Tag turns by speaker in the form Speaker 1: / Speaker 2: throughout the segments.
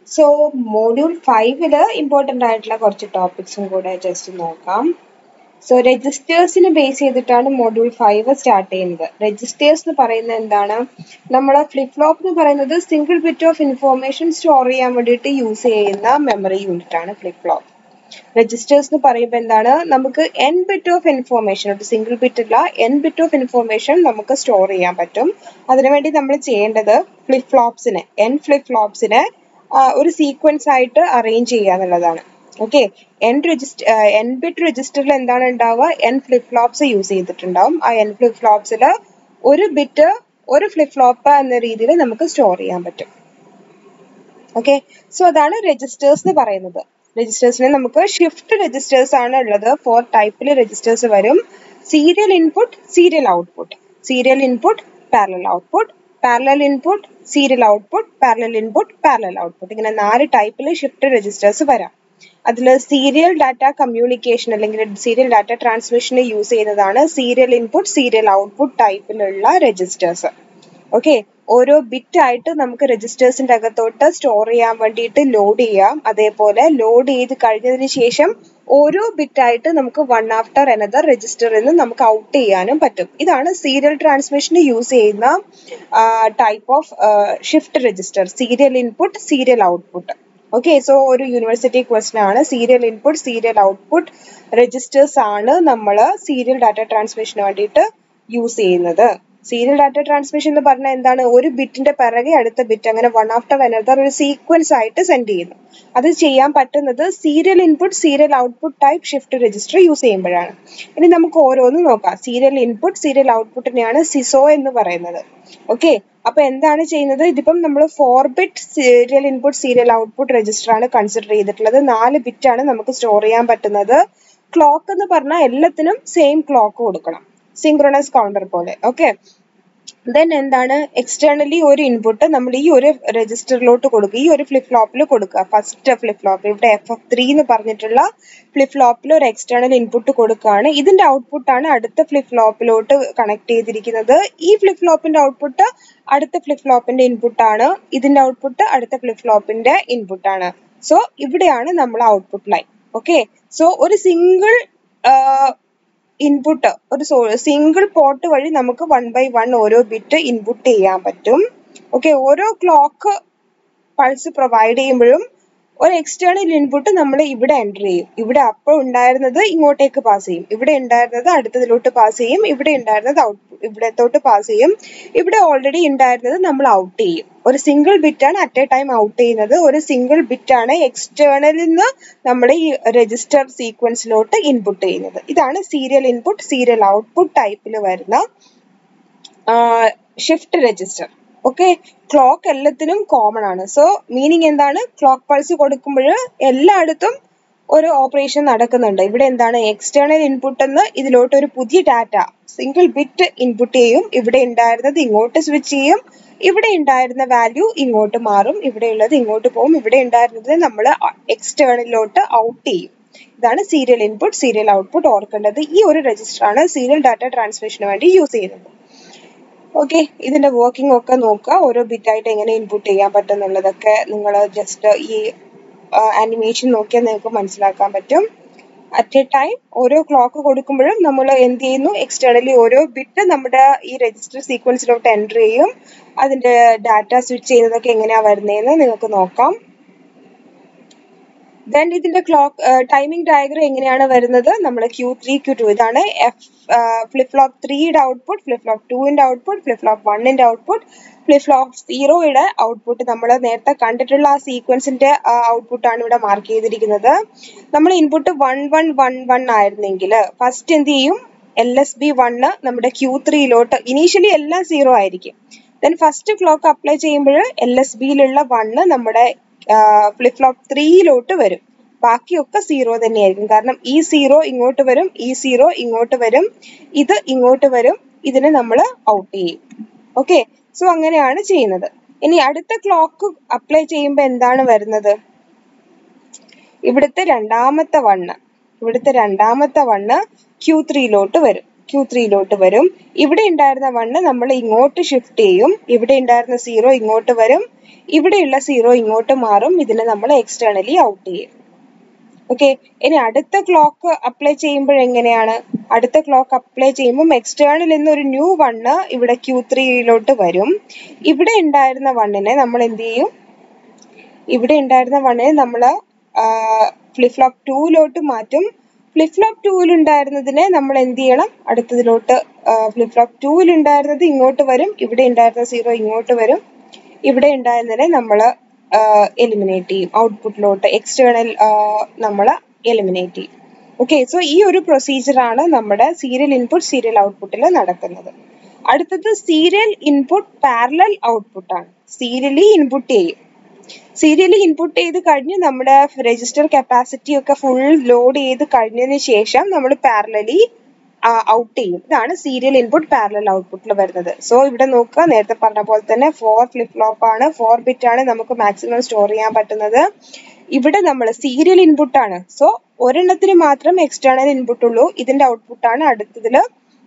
Speaker 1: so module ഫൈവില് important ആയിട്ടുള്ള കുറച്ച് ടോപ്പിക്സും കൂടെ ജസ്റ്റ് നോക്കാം സോ രജിസ്റ്റേഴ്സിനെ ബേസ് ചെയ്തിട്ടാണ് മോഡ്യൂൾ ഫൈവ് സ്റ്റാർട്ട് ചെയ്യുന്നത് രജിസ്റ്റേഴ്സ് എന്ന് പറയുന്നത് എന്താണ് നമ്മൾ ഫ്ലിപ്പ് ഫ്ലോപ്പ് എന്ന് പറയുന്നത് single bit of information store ചെയ്യാൻ വേണ്ടിയിട്ട് യൂസ് ചെയ്യുന്ന മെമ്മറി യൂണിറ്റ് ആണ് ഫ്ലിപ്പ് ഫ്ലോപ്പ് രജിസ്റ്റേഴ്സ് എന്ന് പറയുമ്പോൾ എന്താണ് നമുക്ക് എൻ ബിറ്റ് ഓഫ് ഇൻഫോർമേഷൻ ഒരു സിംഗിൾ ബിറ്റ് അല്ല എൻ ബിറ്റ് ഓഫ് ഇൻഫോർമേഷൻ നമുക്ക് സ്റ്റോർ ചെയ്യാൻ പറ്റും അതിനുവേണ്ടി നമ്മൾ ചെയ്യേണ്ടത് ഫ്ലിപ്പ് ഫ്ലോപ്സിനെ എൻ ഫ്ലിപ്പ് ഫ്ലോപ്സിനെ ഒരു സീക്വൻസ് ആയിട്ട് അറേഞ്ച് ചെയ്യുക എന്നുള്ളതാണ് okay N register N bit രജിസ്റ്ററിൽ എന്താണ് ഉണ്ടാവുക എൻ ഫ്ലിപ്പ് ഫ്ലോപ്സ് യൂസ് ചെയ്തിട്ടുണ്ടാവും ആ എൻ ഫ്ലിപ്പ് ഫ്ലോപ്സിൽ ഒരു ബിറ്റ് ഒരു ഫ്ലിപ്പ് ഫ്ലോപ്പ് എന്ന രീതിയിൽ നമുക്ക് സ്റ്റോർ ചെയ്യാൻ പറ്റും ഓക്കെ സോ അതാണ് രജിസ്റ്റേഴ്സ് എന്ന് പറയുന്നത് രജിസ്റ്റേഴ്സിനെ നമുക്ക് ഷിഫ്റ്റ് രജിസ്റ്റേഴ്സ് ആണ് ഉള്ളത് ഫോർ ടൈപ്പിൽ രജിസ്റ്റേഴ്സ് വരും serial input serial output serial input parallel output parallel input serial output parallel input parallel output ഇങ്ങനെ നാല് ടൈപ്പിൽ ഷിഫ്റ്റ് രജിസ്റ്റേഴ്സ് വരാം അതിൽ സീരിയൽ ഡാറ്റ കമ്മ്യൂണിക്കേഷൻ അല്ലെങ്കിൽ സീരിയൽ ഡാറ്റ ട്രാൻസ്മിഷന് യൂസ് ചെയ്യുന്നതാണ് സീരിയൽ ഇൻപുട്ട് സീരിയൽ ഔട്ട്പുട്ട് ടൈപ്പിലുള്ള രജിസ്റ്റേഴ്സ് ഓക്കെ ഓരോ ബിറ്റ് ആയിട്ട് നമുക്ക് രജിസ്റ്റേഴ്സിന്റെ അകത്തോട്ട് സ്റ്റോർ ചെയ്യാൻ വേണ്ടിയിട്ട് ലോഡ് ചെയ്യാം അതേപോലെ ലോഡ് ചെയ്ത് കഴിഞ്ഞതിന് ശേഷം ഓരോ ബിറ്റ് ആയിട്ട് നമുക്ക് വൺ ആഫ്റ്റർ അനദർ രജിസ്റ്ററിൽ നിന്ന് നമുക്ക് ഔട്ട് ചെയ്യാനും പറ്റും ഇതാണ് സീരിയൽ ട്രാൻസ്മിഷന് യൂസ് ചെയ്യുന്ന type of shift register serial input serial output okay so ഒരു യൂണിവേഴ്സിറ്റി ക്വസ്റ്റൻ ആണ് serial input serial output registers ആണ് നമ്മൾ സീരിയൽ ഡാറ്റ ട്രാൻസ്മിഷന് വേണ്ടിയിട്ട് യൂസ് ചെയ്യുന്നത് സീരിയൽ ഡാറ്റ ട്രാൻസ്മിഷൻ എന്ന് പറഞ്ഞാൽ എന്താണ് ഒരു ബിറ്റിന്റെ പിറകെ അടുത്ത ബിറ്റ് അങ്ങനെ വൺ ആഫ്റ്റർ അനദർ ഒരു സീക്വൻസ് ആയിട്ട് സെൻഡ് ചെയ്യുന്നു അത് ചെയ്യാൻ പറ്റുന്നത് serial input serial output type shift register use ചെയ്യുമ്പോഴാണ് ഇനി നമുക്ക് ഓരോന്ന് നോക്കാം സീരിയൽ ഇൻപുട്ട് സീരിയൽ ഔട്ട്പുട്ടിനെയാണ് സിസോ എന്ന് പറയുന്നത് ഓക്കെ അപ്പൊ എന്താണ് ചെയ്യുന്നത് ഇതിപ്പം നമ്മൾ four bit serial input serial output register ആണ് കൺസിഡർ ചെയ്തിട്ടുള്ളത് നാല് ബിറ്റ് ആണ് നമുക്ക് സ്റ്റോർ ചെയ്യാൻ പറ്റുന്നത് ക്ലോക്ക് എന്ന് പറഞ്ഞാൽ എല്ലാത്തിനും സെയിം ക്ലോക്ക് കൊടുക്കണം സിങ്ക്രണസ് കൗണ്ടർ പോലെ ഓക്കെ ദെൻ എന്താണ് എക്സ്റ്റേണലി ഒരു ഇൻപുട്ട് നമ്മൾ ഈ ഒരു രജിസ്റ്ററിലോട്ട് കൊടുക്കുക ഈ ഒരു ഫ്ലിപ്പ് ഫ്ലോപ്പിൽ കൊടുക്കുക ഫസ്റ്റ് ഫ്ലിപ്പ് ഫ്ലോപ്പ് ഇവിടെ എഫ് എഫ് ത്രീ എന്ന് പറഞ്ഞിട്ടുള്ള ഫ്ലിപ്പ് ഫ്ലോപ്പിൽ ഒരു എക്സ്റ്റേണൽ ഇൻപുട്ട് കൊടുക്കുകയാണ് ഇതിന്റെ ഔട്ട്പുട്ടാണ് അടുത്ത ഫ്ലിപ്പ് ഫ്ലോപ്പിലോട്ട് കണക്ട് ചെയ്തിരിക്കുന്നത് ഈ ഫ്ലിപ്പ് ഫ്ലോപ്പിന്റെ ഔട്ട്പുട്ട് അടുത്ത ഫ്ലിപ്പ് ഫ്ലോപ്പിന്റെ ഇൻപുട്ട് ആണ് ഇതിന്റെ ഔട്ട്പുട്ട് അടുത്ത ഫ്ലിപ്പ് ഫ്ലോപ്പിന്റെ ഇൻപുട്ട് ആണ് സോ ഇവിടെയാണ് നമ്മൾ ഔട്ട്പുട്ട് ലൈൻ ഓക്കെ സോ ഒരു സിംഗിൾ ഇൻപുട്ട് ഒരു സിംഗിൾ പോർട്ട് വഴി നമുക്ക് വൺ ബൈ വൺ ഓരോ ബിറ്റ് ഇൻപുട്ട് ചെയ്യാൻ പറ്റും ഓക്കെ ഓരോ ക്ലോക്ക് പൾസ് പ്രൊവൈഡ് ചെയ്യുമ്പോഴും ഒരു എക്സ്റ്റേണൽ ഇൻപുട്ട് നമ്മൾ ഇവിടെ എൻ്റർ ചെയ്യും ഇവിടെ അപ്പോൾ ഉണ്ടായിരുന്നത് ഇങ്ങോട്ടേക്ക് പാസ് ചെയ്യും ഇവിടെ ഉണ്ടായിരുന്നത് അടുത്തതിലോട്ട് പാസ് ചെയ്യും ഇവിടെ ഉണ്ടായിരുന്നത് ഔട്ട് ഇവിടത്തോട്ട് പാസ് ചെയ്യും ഇവിടെ ഓൾറെഡി ഉണ്ടായിരുന്നത് നമ്മൾ ഔട്ട് ചെയ്യും ഒരു സിംഗിൾ ബിറ്റ് ആണ് അറ്റ് എ ടൈം ഔട്ട് ചെയ്യുന്നത് ഒരു സിംഗിൾ ബിറ്റ് ആണ് എക്സ്റ്റേണലിൽ നിന്ന് നമ്മൾ ഈ രജിസ്റ്റർ സീക്വൻസിലോട്ട് ഇൻപുട്ട് ചെയ്യുന്നത് ഇതാണ് സീരിയൽ ഇൻപുട്ട് സീരിയൽ ഔട്ട്പുട്ട് ടൈപ്പിൽ വരുന്ന ഷിഫ്റ്റ് രജിസ്റ്റർ ഓക്കെ ക്ലോക്ക് എല്ലാത്തിനും കോമൺ ആണ് സോ മീനിങ് എന്താണ് ക്ലോക്ക് പൾസ് കൊടുക്കുമ്പോൾ എല്ലായിടത്തും ഒരു ഓപ്പറേഷൻ നടക്കുന്നുണ്ട് ഇവിടെ എന്താണ് എക്സ്റ്റേണൽ ഇൻപുട്ട് എന്ന് ഇതിലോട്ട് ഒരു പുതിയ ഡാറ്റ സിംഗിൾ ബിറ്റ് ഇൻപുട്ട് ചെയ്യും ഇവിടെ ഉണ്ടായിരുന്നത് ഇങ്ങോട്ട് സ്വിച്ച് ചെയ്യും ഇവിടെ ഉണ്ടായിരുന്ന വാല്യൂ ഇങ്ങോട്ട് മാറും ഇവിടെ ഉള്ളത് ഇങ്ങോട്ട് പോകും ഇവിടെ ഉണ്ടായിരുന്നത് നമ്മൾ എക്സ്റ്റേണലിലോട്ട് ഔട്ട് ചെയ്യും ഇതാണ് സീരിയൽ ഇൻപുട്ട് സീരിയൽ ഔട്ട്പുട്ട് ഓർക്കേണ്ടത് ഈ ഒരു രജിസ്റ്റർ ആണ് സീരിയൽ ഡാറ്റ ട്രാൻസ്മിഷന് വേണ്ടി യൂസ് ചെയ്യുന്നത് ഓക്കെ ഇതിന്റെ വർക്കിംഗ് ഒക്കെ നോക്കുക ഓരോ ബിറ്റ് ആയിട്ട് എങ്ങനെ ഇൻപുട്ട് ചെയ്യാൻ പറ്റും എന്നുള്ളതൊക്കെ നിങ്ങൾ ജസ്റ്റ് ഈ ആനിമേഷൻ നോക്കിയാൽ നിങ്ങൾക്ക് മനസ്സിലാക്കാൻ പറ്റും അറ്റ് എ ടൈം ഓരോ ക്ലോക്ക് കൊടുക്കുമ്പോഴും നമ്മൾ എന്ത് ചെയ്യുന്നു എക്സ്റ്റേണലി ഓരോ ബിറ്റ് നമ്മുടെ ഈ രജിസ്റ്റർ സീക്വൻസിലോട്ട് എൻ്റർ ചെയ്യും അതിന്റെ ഡാറ്റ സ്വിച്ച് ചെയ്യുന്നതൊക്കെ എങ്ങനെയാ വരുന്നതെന്ന് നിങ്ങൾക്ക് നോക്കാം ദെൻ ഇതിന്റെ ക്ലോക്ക് ടൈമിംഗ് ഡയഗ്രം എങ്ങനെയാണ് വരുന്നത് നമ്മൾ ക്യൂ ത്രീ ക്യൂ ടു ഇതാണ് എഫ് ഫ്ലിപ്പ് ഫ്ലോപ്പ് ത്രീയുടെ ഔട്ട്പുട്ട് ഫ്ലിപ്പ് ഫ്ലോപ്പ് ടുവിന്റെ ഔട്ട്പുട്ട് ഫ്ലിപ്പ് ഫ്ലോപ്പ് വണ്ണിന്റെ ഔട്ട്പുട്ട് ഫ്ലിപ്പ് ഫ്ലോപ്പ് സീറോയുടെ ഔട്ട്പുട്ട് നമ്മൾ നേരത്തെ കണ്ടിട്ടുള്ള ആ സീക്വൻസിന്റെ ഔട്ട്പുട്ട് ആണ് ഇവിടെ മാർക്ക് ചെയ്തിരിക്കുന്നത് നമ്മൾ input one one one one ആയിരുന്നെങ്കിൽ ഫസ്റ്റ് എന്ത് ചെയ്യും എൽ എസ് ബി വണ്ണ് നമ്മുടെ ക്യൂ ത്രീയിലോട്ട് ഇനീഷ്യലി എല്ലാം സീറോ ആയിരിക്കും ദെൻ ഫസ്റ്റ് ക്ലോക്ക് അപ്ലൈ ചെയ്യുമ്പോൾ എൽ എസ് ബിയിലുള്ള വണ്ണ് നമ്മുടെ ഫ്ലിപ്പ് ഫ്ലോപ്പ് ത്രീയിലോട്ട് വരും ബാക്കിയൊക്കെ സീറോ തന്നെയായിരിക്കും കാരണം ഈ സീറോ ഇങ്ങോട്ട് വരും ഈ സീറോ ഇങ്ങോട്ട് വരും ഇത് ഇങ്ങോട്ട് വരും ഇതിനെ നമ്മൾ ഔട്ട് ചെയ്യും ഓക്കെ സോ അങ്ങനെയാണ് ചെയ്യുന്നത് ഇനി അടുത്ത ക്ലോക്ക് അപ്ലൈ ചെയ്യുമ്പോൾ എന്താണ് വരുന്നത് ഇവിടുത്തെ രണ്ടാമത്തെ വണ്ണ് ഇവിടുത്തെ രണ്ടാമത്തെ വണ്ണ് ക്യൂ ത്രീയിലോട്ട് വരും ക്യൂ ത്രീയിലോട്ട് വരും ഇവിടെ ഉണ്ടായിരുന്ന വണ്ണ് നമ്മൾ ഇങ്ങോട്ട് ഷിഫ്റ്റ് ചെയ്യും ഇവിടെ ഉണ്ടായിരുന്ന സീറോ ഇങ്ങോട്ട് വരും ഇവിടെയുള്ള സീറോ ഇങ്ങോട്ട് മാറും ഇതിനെ നമ്മൾ എക്സ്റ്റേണലി ഔട്ട് ചെയ്യും ഓക്കെ ഇനി അടുത്ത ക്ലോക്ക് അപ്ലൈ ചെയ്യുമ്പോൾ എങ്ങനെയാണ് അടുത്ത ക്ലോക്ക് അപ്ലൈ ചെയ്യുമ്പോൾ എക്സ്റ്റേണൽ എന്നൊരു ന്യൂ വണ്ണ് ഇവിടെ ക്യൂ ത്രീയിലോട്ട് വരും ഇവിടെ ഉണ്ടായിരുന്ന വണ്ണിനെ നമ്മൾ എന്ത് ചെയ്യും ഇവിടെ ഉണ്ടായിരുന്ന വണ്ണിനെ നമ്മൾ ഫ്ലിപ്പ് ഫ്ലോപ്പ് ടൂയിലോട്ട് മാറ്റും ഫ്ലിപ്പ് ഫ്ലോപ്പ് ടൂവിൽ ഉണ്ടായിരുന്നതിനെ നമ്മൾ എന്ത് ചെയ്യണം അടുത്തതിലോട്ട് ഫ്ലിപ്പ് ഫ്ലോപ്പ് ടൂവിൽ ഉണ്ടായിരുന്നത് ഇങ്ങോട്ട് വരും ഇവിടെ ഉണ്ടായിരുന്ന സീറോ ഇങ്ങോട്ട് വരും ഇവിടെ ഉണ്ടായിരുന്നതിനെ നമ്മൾ എലിമിനേറ്റ് ചെയ്യും ഔട്ട്പുട്ടിലോട്ട് എക്സ്റ്റേണൽ നമ്മൾ എലിമിനേറ്റ് ചെയ്യും ഓക്കെ സോ ഈ ഒരു പ്രൊസീജിയർ ആണ് നമ്മുടെ സീരിയൽ ഇൻപുട്ട് സീരിയൽ ഔട്ട്പുട്ടിൽ നടക്കുന്നത് അടുത്തത് സീരിയൽ ഇൻപുട്ട് പാരലൽ ഔട്ട്പുട്ട് ആണ് സീരിയലി ഇൻപുട്ട് ചെയ്യും സീരിയലി ഇൻപുട്ട് ചെയ്ത് കഴിഞ്ഞ് നമ്മുടെ രജിസ്റ്റർ കപ്പാസിറ്റി ഒക്കെ ഫുൾ ലോഡ് ചെയ്ത് കഴിഞ്ഞതിന് ശേഷം നമ്മൾ പാരലലി ഔട്ട് ചെയ്യും ഇതാണ് സീരിയൽ ഇൻപുട്ട് പാരലൽ ഔട്ട്പുട്ടിൽ വരുന്നത് സോ ഇവിടെ നോക്കുക നേരത്തെ പറഞ്ഞ പോലെ തന്നെ ഫോർ ഫ്ലിപ്പ് ഫ്ലോപ്പ് ആണ് ഫോർ ബിറ്റ് ആണ് നമുക്ക് മാക്സിമം സ്റ്റോർ ചെയ്യാൻ പറ്റുന്നത് ഇവിടെ നമ്മൾ സീരിയൽ ഇൻപുട്ട് ആണ് സോ ഒരെണ്ണത്തിന് മാത്രം എക്സ്റ്റേണൽ ഇൻപുട്ട് ഉള്ളൂ ഇതിന്റെ ഔട്ട്പുട്ട് ആണ് അടുത്തതില്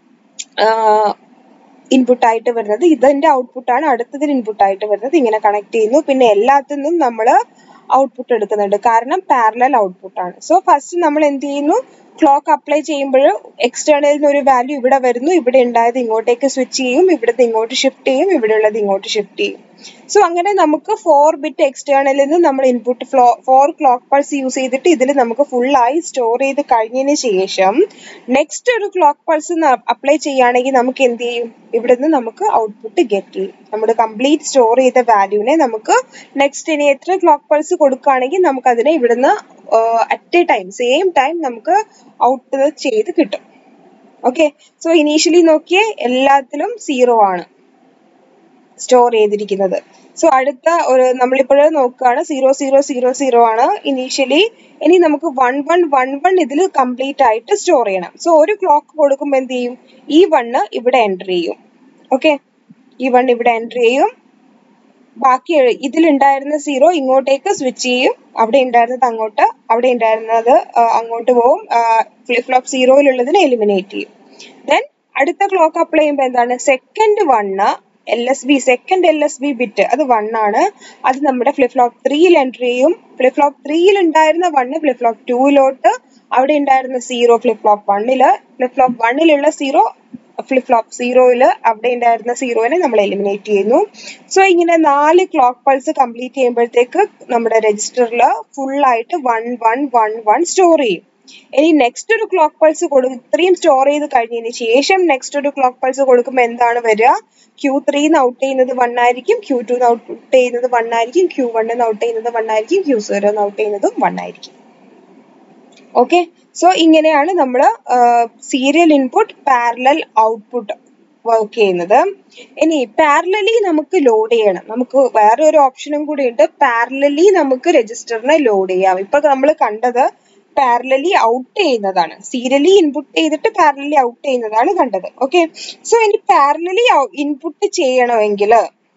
Speaker 1: ഇൻപുട്ട് ആയിട്ട് വരുന്നത് ഇതിന്റെ ഔട്ട്പുട്ട് ആണ് അടുത്തതിന് ഇൻപുട്ട് ആയിട്ട് വരുന്നത് ഇങ്ങനെ കണക്ട് ചെയ്യുന്നു പിന്നെ എല്ലാത്തിനും നമ്മൾ ഔട്ട്പുട്ട് എടുക്കുന്നുണ്ട് കാരണം പാരലൽ ഔട്ട്പുട്ട് ആണ് സോ ഫസ്റ്റ് നമ്മൾ എന്ത് ചെയ്യുന്നു ക്ലോക്ക് അപ്ലൈ ചെയ്യുമ്പോൾ എക്സ്റ്റേണലിൽ നിന്ന് ഒരു വാല്യൂ ഇവിടെ വരുന്നു ഇവിടെ ഉണ്ടായത് ഇങ്ങോട്ടേക്ക് സ്വിച്ച് ചെയ്യും ഇവിടുത്തെ ഇങ്ങോട്ട് ഷിഫ്റ്റ് ചെയ്യും ഇവിടെ ഉള്ളത് ഇങ്ങോട്ട് ഷിഫ്റ്റ് ചെയ്യും സോ അങ്ങനെ നമുക്ക് ഫോർ ബിറ്റ് എക്സ്റ്റേണലിൽ നിന്ന് നമ്മൾ input flow four clock pulse use ചെയ്തിട്ട് ഇതിൽ നമുക്ക് full ആയി സ്റ്റോർ ചെയ്ത് കഴിഞ്ഞതിന് ശേഷം നെക്സ്റ്റ് ഒരു ക്ലോക്ക് പൾസ് അപ്ലൈ ചെയ്യുകയാണെങ്കിൽ നമുക്ക് എന്ത് ചെയ്യും ഇവിടെ നിന്ന് നമുക്ക് ഔട്ട്പുട്ട് ഗെറ്റ് ചെയ്യും നമ്മുടെ കംപ്ലീറ്റ് സ്റ്റോർ ചെയ്ത വാല്യൂവിനെ നമുക്ക് നെക്സ്റ്റ് ഇനി എത്ര ക്ലോക്ക് പൾസ് കൊടുക്കുകയാണെങ്കിൽ നമുക്ക് അതിനെ ഇവിടുന്ന് at a time same time നമുക്ക് ഔട്ട് ചെയ്ത് കിട്ടും ഓക്കെ സോ ഇനീഷ്യലി നോക്കിയേ എല്ലാത്തിലും സീറോ ആണ് സ്റ്റോർ ചെയ്തിരിക്കുന്നത് സോ അടുത്ത ഒരു നമ്മളിപ്പോൾ നോക്കുകയാണ് സീറോ സീറോ സീറോ സീറോ ആണ് ഇനീഷ്യലി ഇനി നമുക്ക് വൺ വൺ വൺ വൺ ഇതിൽ കംപ്ലീറ്റ് ആയിട്ട് സ്റ്റോർ ചെയ്യണം സോ ഒരു ക്ലോക്ക് കൊടുക്കുമ്പോൾ എന്ത് ചെയ്യും ഈ വണ്ണ് ഇവിടെ എൻ്റർ ചെയ്യും ഓക്കെ ഈ വൺ ഇവിടെ എൻ്റർ ചെയ്യും ബാക്കി ഇതിലുണ്ടായിരുന്ന സീറോ ഇങ്ങോട്ടേക്ക് സ്വിച്ച് ചെയ്യും അവിടെ ഉണ്ടായിരുന്നത് അങ്ങോട്ട് അവിടെ ഉണ്ടായിരുന്നത് അങ്ങോട്ട് പോവും ഫ്ലിപ്പ് ഫ്ലോപ്പ് സീറോയിലുള്ളതിനെ എലിമിനേറ്റ് ചെയ്യും ദെൻ അടുത്ത ക്ലോക്ക് അപ്ലൈ ചെയ്യുമ്പോൾ എന്താണ് second one L S B second L S B bit അത് വൺ ആണ് അത് നമ്മുടെ ഫ്ലിപ്പ് ഫ്ലോപ്പ് ത്രീയിൽ എൻ്റർ ചെയ്യും ഫ്ലിപ്പ് ഫ്ലോപ്പ് ത്രീയിൽ ഉണ്ടായിരുന്ന വണ്ണ് ഫ്ലിപ്പ് ഫ്ലോപ്പ് ടൂയിലോട്ട് അവിടെ ഉണ്ടായിരുന്ന സീറോ ഫ്ലിപ്പ് ഫ്ലോപ്പ് വണ്ണില് ഫ്ലിപ്പ് ഫ്ലോപ്പ് വണ്ണിലുള്ള സീറോ ഫ്ലിപ്പ് ഫ്ലോപ്പ് സീറോയില് അവിടെ ഉണ്ടായിരുന്ന സീറോനെ നമ്മൾ എലിമിനേറ്റ് ചെയ്യുന്നു സോ ഇങ്ങനെ നാല് ക്ലോക്ക് പൾസ് കംപ്ലീറ്റ് ചെയ്യുമ്പോഴത്തേക്ക് നമ്മുടെ രജിസ്റ്ററിൽ ഫുൾ ആയിട്ട് one one one one store ചെയ്യും ഇനി നെക്സ്റ്റ് ഒരു ക്ലോക്ക് പൾസ് കൊടുക്കും ഇത്രയും സ്റ്റോർ ചെയ്ത് കഴിഞ്ഞതിന് ശേഷം നെക്സ്റ്റ് ഒരു ക്ലോക്ക് പൾസ് കൊടുക്കുമ്പോൾ എന്താണ് വരിക ക്യൂ ത്രീന്ന് ഔട്ട് ചെയ്യുന്നത് വൺ ആയിരിക്കും ക്യൂ ടു ഔട്ട് ചെയ്യുന്നത് വൺ ആയിരിക്കും ക്യൂ വണ്ണിന്ന് ഔട്ട് ചെയ്യുന്നത് വൺ ആയിരിക്കും ക്യൂ സീറോന്ന് ഔട്ട് ചെയ്യുന്നതും വൺ ആയിരിക്കും ഓക്കെ സോ ഇങ്ങനെയാണ് നമ്മൾ serial input parallel output work ചെയ്യുന്നത് ഇനി പാരലലി നമുക്ക് ലോഡ് ചെയ്യണം നമുക്ക് വേറെ ഒരു ഓപ്ഷനും കൂടി ഉണ്ട് പാരലലി നമുക്ക് രജിസ്റ്ററിനെ ലോഡ് ചെയ്യാം ഇപ്പൊ നമ്മൾ കണ്ടത് പാരലലി ഔട്ട് ചെയ്യുന്നതാണ് സീരിയലി ഇൻപുട്ട് ചെയ്തിട്ട് പാരലലി ഔട്ട് ചെയ്യുന്നതാണ് കണ്ടത് ഓക്കെ സോ ഇനി പാരലലി ഇൻപുട്ട് ചെയ്യണമെങ്കിൽ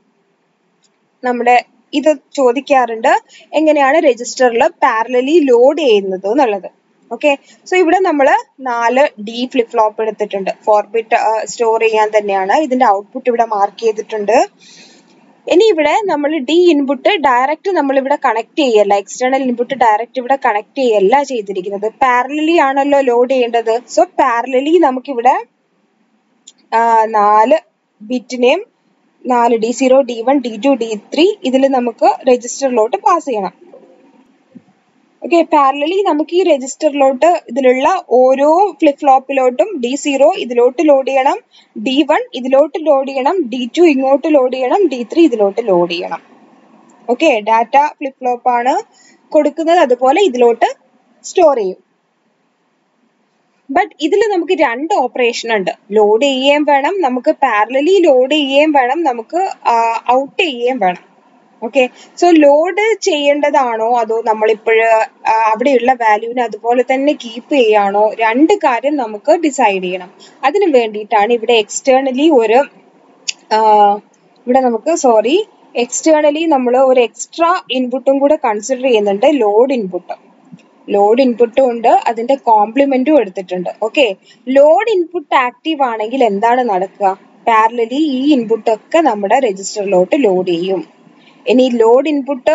Speaker 1: നമ്മുടെ ഇത് ചോദിക്കാറുണ്ട് എങ്ങനെയാണ് രജിസ്റ്ററിൽ പാരലലി ലോഡ് ചെയ്യുന്നത് എന്നുള്ളത് ഓക്കെ സോ ഇവിടെ നമ്മൾ നാല് ഡി ഫ്ലിപ്പ് ഫ്ലോപ്പ് എടുത്തിട്ടുണ്ട് ഫോർ ബിറ്റ് സ്റ്റോർ ചെയ്യാൻ തന്നെയാണ് ഇതിന്റെ ഔട്ട്പുട്ട് ഇവിടെ മാർക്ക് ചെയ്തിട്ടുണ്ട് ഇനി ഇവിടെ നമ്മൾ ഡി ഇൻപുട്ട് ഡയറക്റ്റ് നമ്മൾ ഇവിടെ കണക്ട് ചെയ്യല്ല എക്സ്റ്റേണൽ ഇൻപുട്ട് ഡയറക്റ്റ് ഇവിടെ കണക്ട് ചെയ്യല്ല ചെയ്തിരിക്കുന്നത് പാരലലി ആണല്ലോ ലോഡ് ചെയ്യേണ്ടത് സോ പാരലലി നമുക്കിവിടെ നാല് ബിറ്റിനെയും നാല് D zero D one D two D three ഇതിൽ നമുക്ക് രജിസ്റ്ററിലോട്ട് പാസ് ചെയ്യണം ഓക്കെ പാരലലി നമുക്ക് ഈ രജിസ്റ്ററിലോട്ട് ഇതിലുള്ള ഓരോ ഫ്ലിപ്പ് ഫ്ലോപ്പിലോട്ടും ഡി സീറോ ഇതിലോട്ട് ലോഡ് ചെയ്യണം ഡി വൺ ഇതിലോട്ട് ലോഡ് ചെയ്യണം ഡി ടു ഇങ്ങോട്ട് ലോഡ് ചെയ്യണം ഡി ത്രീ ഇതിലോട്ട് ലോഡ് ചെയ്യണം ഓക്കെ ഡാറ്റ ഫ്ലിപ്പ് ഫ്ലോപ്പ് ആണ് കൊടുക്കുന്നത് അതുപോലെ ഇതിലോട്ട് സ്റ്റോർ ചെയ്യും ബട്ട് ഇതിൽ നമുക്ക് രണ്ട് ഓപ്പറേഷൻ ഉണ്ട് ലോഡ് ചെയ്യുകയും വേണം നമുക്ക് പാരലലി ലോഡ് ചെയ്യുകയും വേണം നമുക്ക് ഔട്ട് ചെയ്യുകയും വേണം ഓക്കെ സോ ലോഡ് ചെയ്യേണ്ടതാണോ അതോ നമ്മളിപ്പോഴ് അവിടെയുള്ള വാല്യൂവിനെ അതുപോലെ തന്നെ കീപ്പ് ചെയ്യാണോ രണ്ട് കാര്യം നമുക്ക് ഡിസൈഡ് ചെയ്യണം അതിന് വേണ്ടിയിട്ടാണ് ഇവിടെ എക്സ്റ്റേണലി ഒരു ഇവിടെ നമുക്ക് സോറി എക്സ്റ്റേണലി നമ്മൾ ഒരു എക്സ്ട്രാ ഇൻപുട്ടും കൂടെ കൺസിഡർ ചെയ്യുന്നുണ്ട് ലോഡ് ഇൻപുട്ട് ലോഡ് ഇൻപുട്ടും ഉണ്ട് അതിന്റെ കോംപ്ലിമെന്റും എടുത്തിട്ടുണ്ട് ഓക്കെ ലോഡ് ഇൻപുട്ട് ആക്റ്റീവ് ആണെങ്കിൽ എന്താണ് നടക്കുക പാരലലി ഈ ഇൻപുട്ട് ഒക്കെ നമ്മുടെ രജിസ്റ്ററിലോട്ട് ലോഡ് ചെയ്യും ഇനി ലോഡ് ഇൻപുട്ട്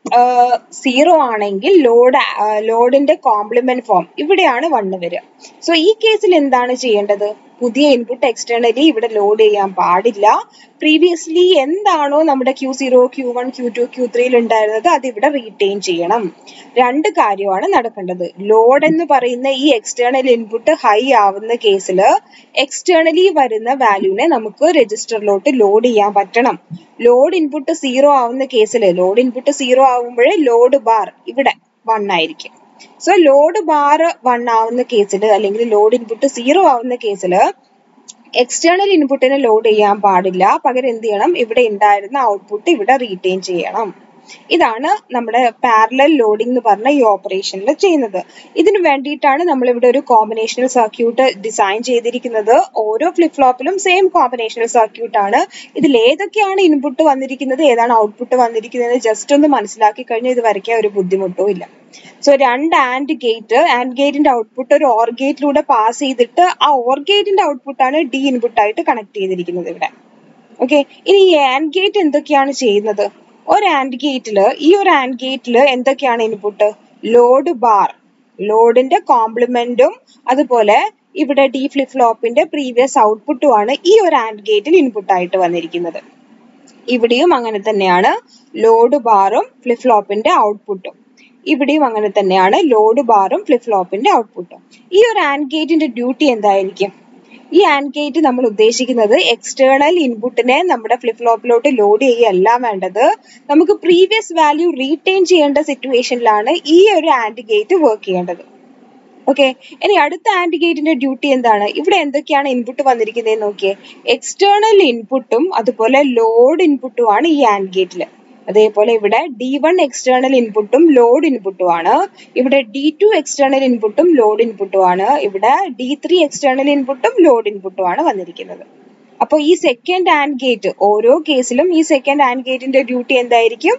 Speaker 1: സീറോ ആണെങ്കിൽ ലോഡ് ലോഡിന്റെ കോംപ്ലിമെന്റ് ഫോം ഇവിടെയാണ് വണ്ണ് വരിക സോ ഈ കേസിൽ എന്താണ് ചെയ്യേണ്ടത് പുതിയ ഇൻപുട്ട് എക്സ്റ്റേണലി ഇവിടെ ലോഡ് ചെയ്യാൻ പാടില്ല പ്രീവിയസ്ലി എന്താണോ നമ്മുടെ Q zero Q one Q two Q ത്രീയിൽ ഉണ്ടായിരുന്നത് അത് ഇവിടെ റീറ്റെയിൻ ചെയ്യണം രണ്ട് കാര്യമാണ് നടക്കേണ്ടത് ലോഡ് എന്ന് പറയുന്ന ഈ എക്സ്റ്റേണൽ ഇൻപുട്ട് ഹൈ ആവുന്ന കേസിൽ എക്സ്റ്റേണലി വരുന്ന വാല്യൂനെ നമുക്ക് രജിസ്റ്ററിലോട്ട് ലോഡ് ചെയ്യാൻ പറ്റണം ലോഡ് ഇൻപുട്ട് സീറോ ആവുന്ന കേസിൽ ലോഡ് ഇൻപുട്ട് സീറോ ആവുമ്പോഴേ ലോഡ് ബാർ ഇവിടെ വൺ ആയിരിക്കും സോ ലോഡ് ബാർ വൺ ആവുന്ന കേസിൽ അല്ലെങ്കിൽ ലോഡ് ഇൻപുട്ട് സീറോ ആവുന്ന കേസിൽ എക്സ്റ്റേണൽ ഇൻപുട്ടിനെ ലോഡ് ചെയ്യാൻ പാടില്ല പകരം എന്ത് ചെയ്യണം ഇവിടെ ഉണ്ടായിരുന്ന ഔട്ട്പുട്ട് ഇവിടെ റീറ്റെയിൻ ചെയ്യണം ഇതാണ് നമ്മുടെ പാരലൽ ലോഡിംഗ് എന്ന് പറഞ്ഞ ഈ ഓപ്പറേഷനിൽ ചെയ്യുന്നത് ഇതിനു വേണ്ടിയിട്ടാണ് നമ്മൾ ഇവിടെ ഒരു കോമ്പിനേഷണൽ സർക്യൂട്ട് ഡിസൈൻ ചെയ്തിരിക്കുന്നത് ഓരോ ഫ്ലിപ്പ് ഫ്ലോപ്പിലും സെയിം കോമ്പിനേഷണൽ സർക്യൂട്ട് ആണ് ഇതിൽ ഏതൊക്കെയാണ് ഇൻപുട്ട് വന്നിരിക്കുന്നത് ഏതാണ് ഔട്ട്പുട്ട് വന്നിരിക്കുന്നത് ജസ്റ്റ് ഒന്ന് മനസ്സിലാക്കി കഴിഞ്ഞാൽ ഇത് വരയ്ക്കാൻ ഒരു ബുദ്ധിമുട്ടും ഇല്ല സോ രണ്ട് ആൻഡ് ഗേറ്റ് ആൻഡ് ഗേറ്റിന്റെ ഔട്ട്പുട്ട് ഒരു ഓർ ഗേറ്റിലൂടെ പാസ് ചെയ്തിട്ട് ആ ഓർ ഗേറ്റിന്റെ ഔട്ട്പുട്ടാണ് ഡി ഇൻപുട്ട് ആയിട്ട് കണക്ട് ചെയ്തിരിക്കുന്നത് ഇവിടെ ഓക്കെ ഇനി ഈ ആൻഡ് ഗേറ്റ് എന്തൊക്കെയാണ് ചെയ്യുന്നത് ഒരു ആൻഡ് ഗേറ്റിൽ ഈ ഒരു ആൻഡ് ഗേറ്റിൽ എന്തൊക്കെയാണ് ഇൻപുട്ട് ലോഡ് ബാർ ലോഡിന്റെ കോംപ്ലിമെന്റും അതുപോലെ ഇവിടെ ഡി ഫ്ലിപ്പ് ഫ്ലോപ്പിന്റെ പ്രീവിയസ് ഔട്ട്പുട്ടും ആണ് ഈ ഒരു ആൻഡ് ഗേറ്റിൽ ഇൻപുട്ട് ആയിട്ട് വന്നിരിക്കുന്നത് ഇവിടെയും അങ്ങനെ തന്നെയാണ് ലോഡ് ബാറും ഫ്ലിപ്പ് ഫ്ലോപ്പിന്റെ ഔട്ട്പുട്ടും ഇവിടെയും അങ്ങനെ തന്നെയാണ് ലോഡ് ബാറും ഫ്ലിപ്പ് ഫ്ലോപ്പിന്റെ ഔട്ട്പുട്ടും ഈ ഒരു ആൻഡ് ഗേറ്റിന്റെ ഡ്യൂട്ടി എന്തായിരിക്കും ഈ ആൻഡ് ഗേറ്റ് നമ്മൾ ഉദ്ദേശിക്കുന്നത് എക്സ്റ്റേണൽ ഇൻപുട്ടിനെ നമ്മുടെ ഫ്ലിപ്പ് ഫ്ലോപ്പിലോട്ട് ലോഡ് ചെയ്യുകയല്ല വേണ്ടത് നമുക്ക് പ്രീവിയസ് വാല്യൂ റീറ്റെയിൻ ചെയ്യേണ്ട സിറ്റുവേഷനിലാണ് ഈ ഒരു ആൻഡ് ഗേറ്റ് വർക്ക് ചെയ്യേണ്ടത് ഓക്കെ ഇനി അടുത്ത ആൻഡ് ഗേറ്റിന്റെ ഡ്യൂട്ടി എന്താണ് ഇവിടെ എന്തൊക്കെയാണ് ഇൻപുട്ട് വന്നിരിക്കുന്നത് നോക്കിയേ എക്സ്റ്റേണൽ ഇൻപുട്ടും അതുപോലെ ലോഡ് ഇൻപുട്ടും ആണ് ഈ ആൻഡ് ഗേറ്റിൽ അതേപോലെ ഇവിടെ ഡി വൺ എക്സ്റ്റേണൽ ഇൻപുട്ടും ലോഡ് ഇൻപുട്ടും ആണ് ഇവിടെ ഡി ടു എക്സ്റ്റേണൽ ഇൻപുട്ടും ലോഡ് ഇൻപുട്ടും ആണ് ഇവിടെ ഡി ത്രീ എക്സ്റ്റേണൽ ഇൻപുട്ടും ലോഡ് ഇൻപുട്ടും ആണ് വന്നിരിക്കുന്നത് അപ്പോൾ ഈ സെക്കൻഡ് ആൻഡ് ഗേറ്റ് ഓരോ കേസിലും ഈ സെക്കൻഡ് ആൻഡ് ഗേറ്റിന്റെ ഡ്യൂട്ടി എന്തായിരിക്കും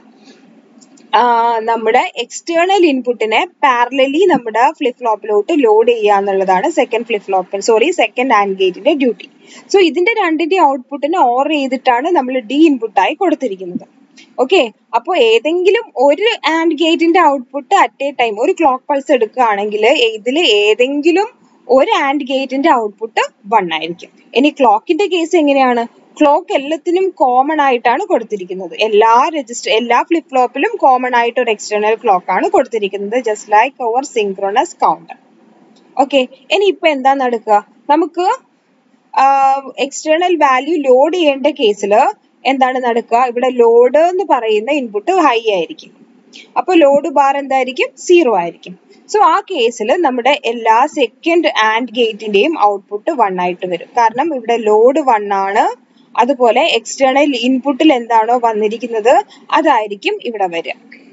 Speaker 1: നമ്മുടെ എക്സ്റ്റേണൽ ഇൻപുട്ടിനെ പാരലലി നമ്മുടെ ഫ്ലിപ്പ് ഫ്ലോപ്പിലോട്ട് ലോഡ് ചെയ്യുക എന്നുള്ളതാണ് second flip flop sorry second and ഗേറ്റിന്റെ ഡ്യൂട്ടി സോ ഇതിന്റെ രണ്ടിന്റെ ഔട്ട്പുട്ടിനെ ഓർ ചെയ്തിട്ടാണ് നമ്മൾ ഡി ഇൻപുട്ടായി കൊടുത്തിരിക്കുന്നത് ഓക്കെ അപ്പോൾ ഏതെങ്കിലും ഒരു ആൻഡ് ഗേറ്റിന്റെ ഔട്ട്പുട്ട് അറ്റ് എ ടൈം ഒരു ക്ലോക്ക് പൾസ് എടുക്കുകയാണെങ്കിൽ ഇതിൽ ഏതെങ്കിലും ഒരു ആൻഡ് ഗേറ്റിന്റെ ഔട്ട്പുട്ട് വൺ ആയിരിക്കും ഇനി ക്ലോക്കിന്റെ കേസ് എങ്ങനെയാണ് ക്ലോക്ക് എല്ലാത്തിനും കോമൺ ആയിട്ടാണ് കൊടുത്തിരിക്കുന്നത് എല്ലാ രജിസ്റ്റർ എല്ലാ ഫ്ലിപ്പ് ഫ്ലോപ്പിലും കോമൺ ആയിട്ട് ഒരു എക്സ്റ്റേണൽ ക്ലോക്ക് ആണ് കൊടുത്തിരിക്കുന്നത് just like our synchronous counter okay ഇനി ഇപ്പൊ എന്താ നടക്കുക നമുക്ക് എക്സ്റ്റേണൽ വാല്യൂ ലോഡ് ചെയ്യേണ്ട കേസിൽ എന്താണ് നടക്കുക ഇവിടെ ലോഡ് എന്ന് പറയുന്ന ഇൻപുട്ട് ഹൈ ആയിരിക്കും അപ്പൊ ലോഡ് ബാർ എന്തായിരിക്കും സീറോ ആയിരിക്കും സോ ആ കേസിൽ നമ്മുടെ എല്ലാ സെക്കൻഡ് ആൻഡ് ഗേറ്റിന്റെയും ഔട്ട്പുട്ട് വൺ ആയിട്ട് വരും കാരണം ഇവിടെ ലോഡ് വൺ ആണ് അതുപോലെ എക്സ്റ്റേണൽ ഇൻപുട്ടിൽ എന്താണോ വന്നിരിക്കുന്നത് അതായിരിക്കും ഇവിടെ വരിക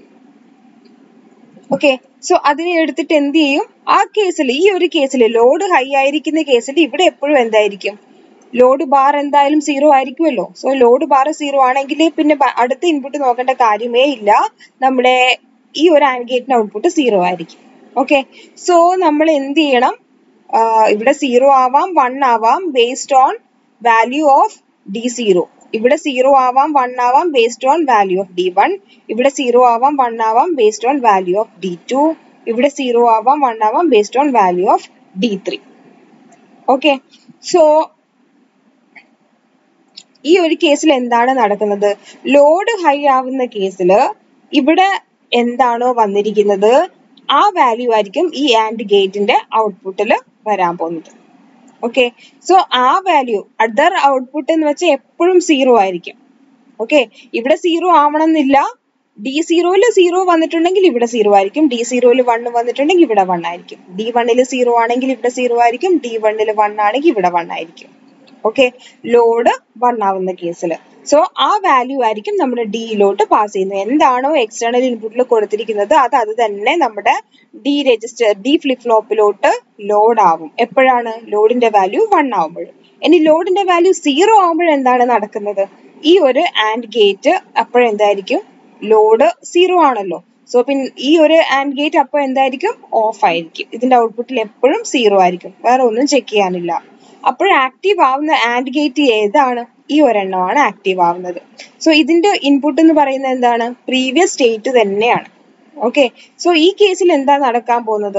Speaker 1: ഓക്കെ സോ അതിനെ എടുത്തിട്ട് എന്ത് ചെയ്യും ആ കേസിൽ ഈ ഒരു കേസിൽ ലോഡ് ഹൈ ആയിരിക്കുന്ന കേസിൽ ഇവിടെ എപ്പോഴും എന്തായിരിക്കും ലോഡ് ബാർ എന്തായാലും സീറോ ആയിരിക്കുമല്ലോ സോ ലോഡ് ബാർ സീറോ ആണെങ്കിൽ പിന്നെ അടുത്ത ഇൻപുട്ട് നോക്കേണ്ട കാര്യമേ ഇല്ല നമ്മുടെ ഈ ഒരു ആൻഡ് ഗേറ്റിന്റെ ഔട്ട്പുട്ട് സീറോ ആയിരിക്കും ഓക്കെ സോ നമ്മൾ എന്ത് ചെയ്യണം ഇവിടെ സീറോ ആവാം വൺ ആവാം based on value of D zero ഇവിടെ സീറോ ആവാം വൺ ആവാം based on value of D one ഇവിടെ സീറോ ആവാം വൺ ആവാം based on value of D two ഇവിടെ സീറോ ആവാം വൺ ആവാം based on value of D three okay so ഈ ഒരു കേസിൽ എന്താണ് നടക്കുന്നത് ലോഡ് ഹൈ ആവുന്ന കേസിൽ ഇവിടെ എന്താണോ വന്നിരിക്കുന്നത് ആ വാല്യൂ ആയിരിക്കും ഈ ആൻഡ് ഗേറ്റിന്റെ ഔട്ട്പുട്ടിൽ വരാൻ പോകുന്നത് ഓക്കെ സോ ആ വാല്യൂ അതർ ഔട്ട്പുട്ട് എന്ന് വെച്ചാൽ എപ്പോഴും സീറോ ആയിരിക്കും ഓക്കെ ഇവിടെ സീറോ ആവണമെന്നില്ല ഡി സീറോയിൽ സീറോ വന്നിട്ടുണ്ടെങ്കിൽ ഇവിടെ സീറോ ആയിരിക്കും ഡി സീറോയിൽ വൺ വന്നിട്ടുണ്ടെങ്കിൽ ഇവിടെ വൺ ആയിരിക്കും ഡി വണ്ണിൽ സീറോ ആണെങ്കിൽ ഇവിടെ സീറോ ആയിരിക്കും ഡി വണ്ണിൽ വൺ ആണെങ്കിൽ ഇവിടെ വൺ ആയിരിക്കും ഓക്കെ ലോഡ് വൺ ആവുന്ന കേസിൽ സോ ആ വാല്യൂ ആയിരിക്കും നമ്മുടെ ഡിയിലോട്ട് പാസ് ചെയ്യുന്നത് എന്താണോ എക്സ്റ്റേണൽ ഇൻപുട്ടിൽ കൊടുത്തിരിക്കുന്നത് അത് അത് തന്നെ നമ്മുടെ ഡി രജിസ്റ്റർ ഡി ഫ്ലിപ്പ് ഫ്ലോപ്പിലോട്ട് ലോഡ് ആവും എപ്പോഴാണ് ലോഡിന്റെ വാല്യൂ വൺ ആവുമ്പോൾ ഇനി ലോഡിന്റെ വാല്യൂ സീറോ ആവുമ്പോൾ എന്താണ് നടക്കുന്നത് ഈ ഒരു ആൻഡ് ഗേറ്റ് അപ്പോഴെന്തായിരിക്കും ലോഡ് സീറോ ആണല്ലോ സോ പിന്നെ ഈ ഒരു ആൻഡ് ഗേറ്റ് അപ്പോൾ എന്തായിരിക്കും ഓഫ് ആയിരിക്കും ഇതിന്റെ ഔട്ട്പുട്ടിൽ എപ്പോഴും സീറോ ആയിരിക്കും വേറെ ഒന്നും ചെക്ക് ചെയ്യാനില്ല അപ്പോൾ ആക്റ്റീവ് ആവുന്ന ആൻഡ് ഗേറ്റ് ഏതാണ് ഈ ഒരെണ്ണമാണ് ആക്റ്റീവ് ആവുന്നത് സോ ഇതിന്റെ ഇൻപുട്ട് എന്ന് പറയുന്നത് എന്താണ് പ്രീവിയസ് സ്റ്റേറ്റ് തന്നെയാണ് ഓക്കെ സോ ഈ കേസിൽ എന്താ നടക്കാൻ പോകുന്നത്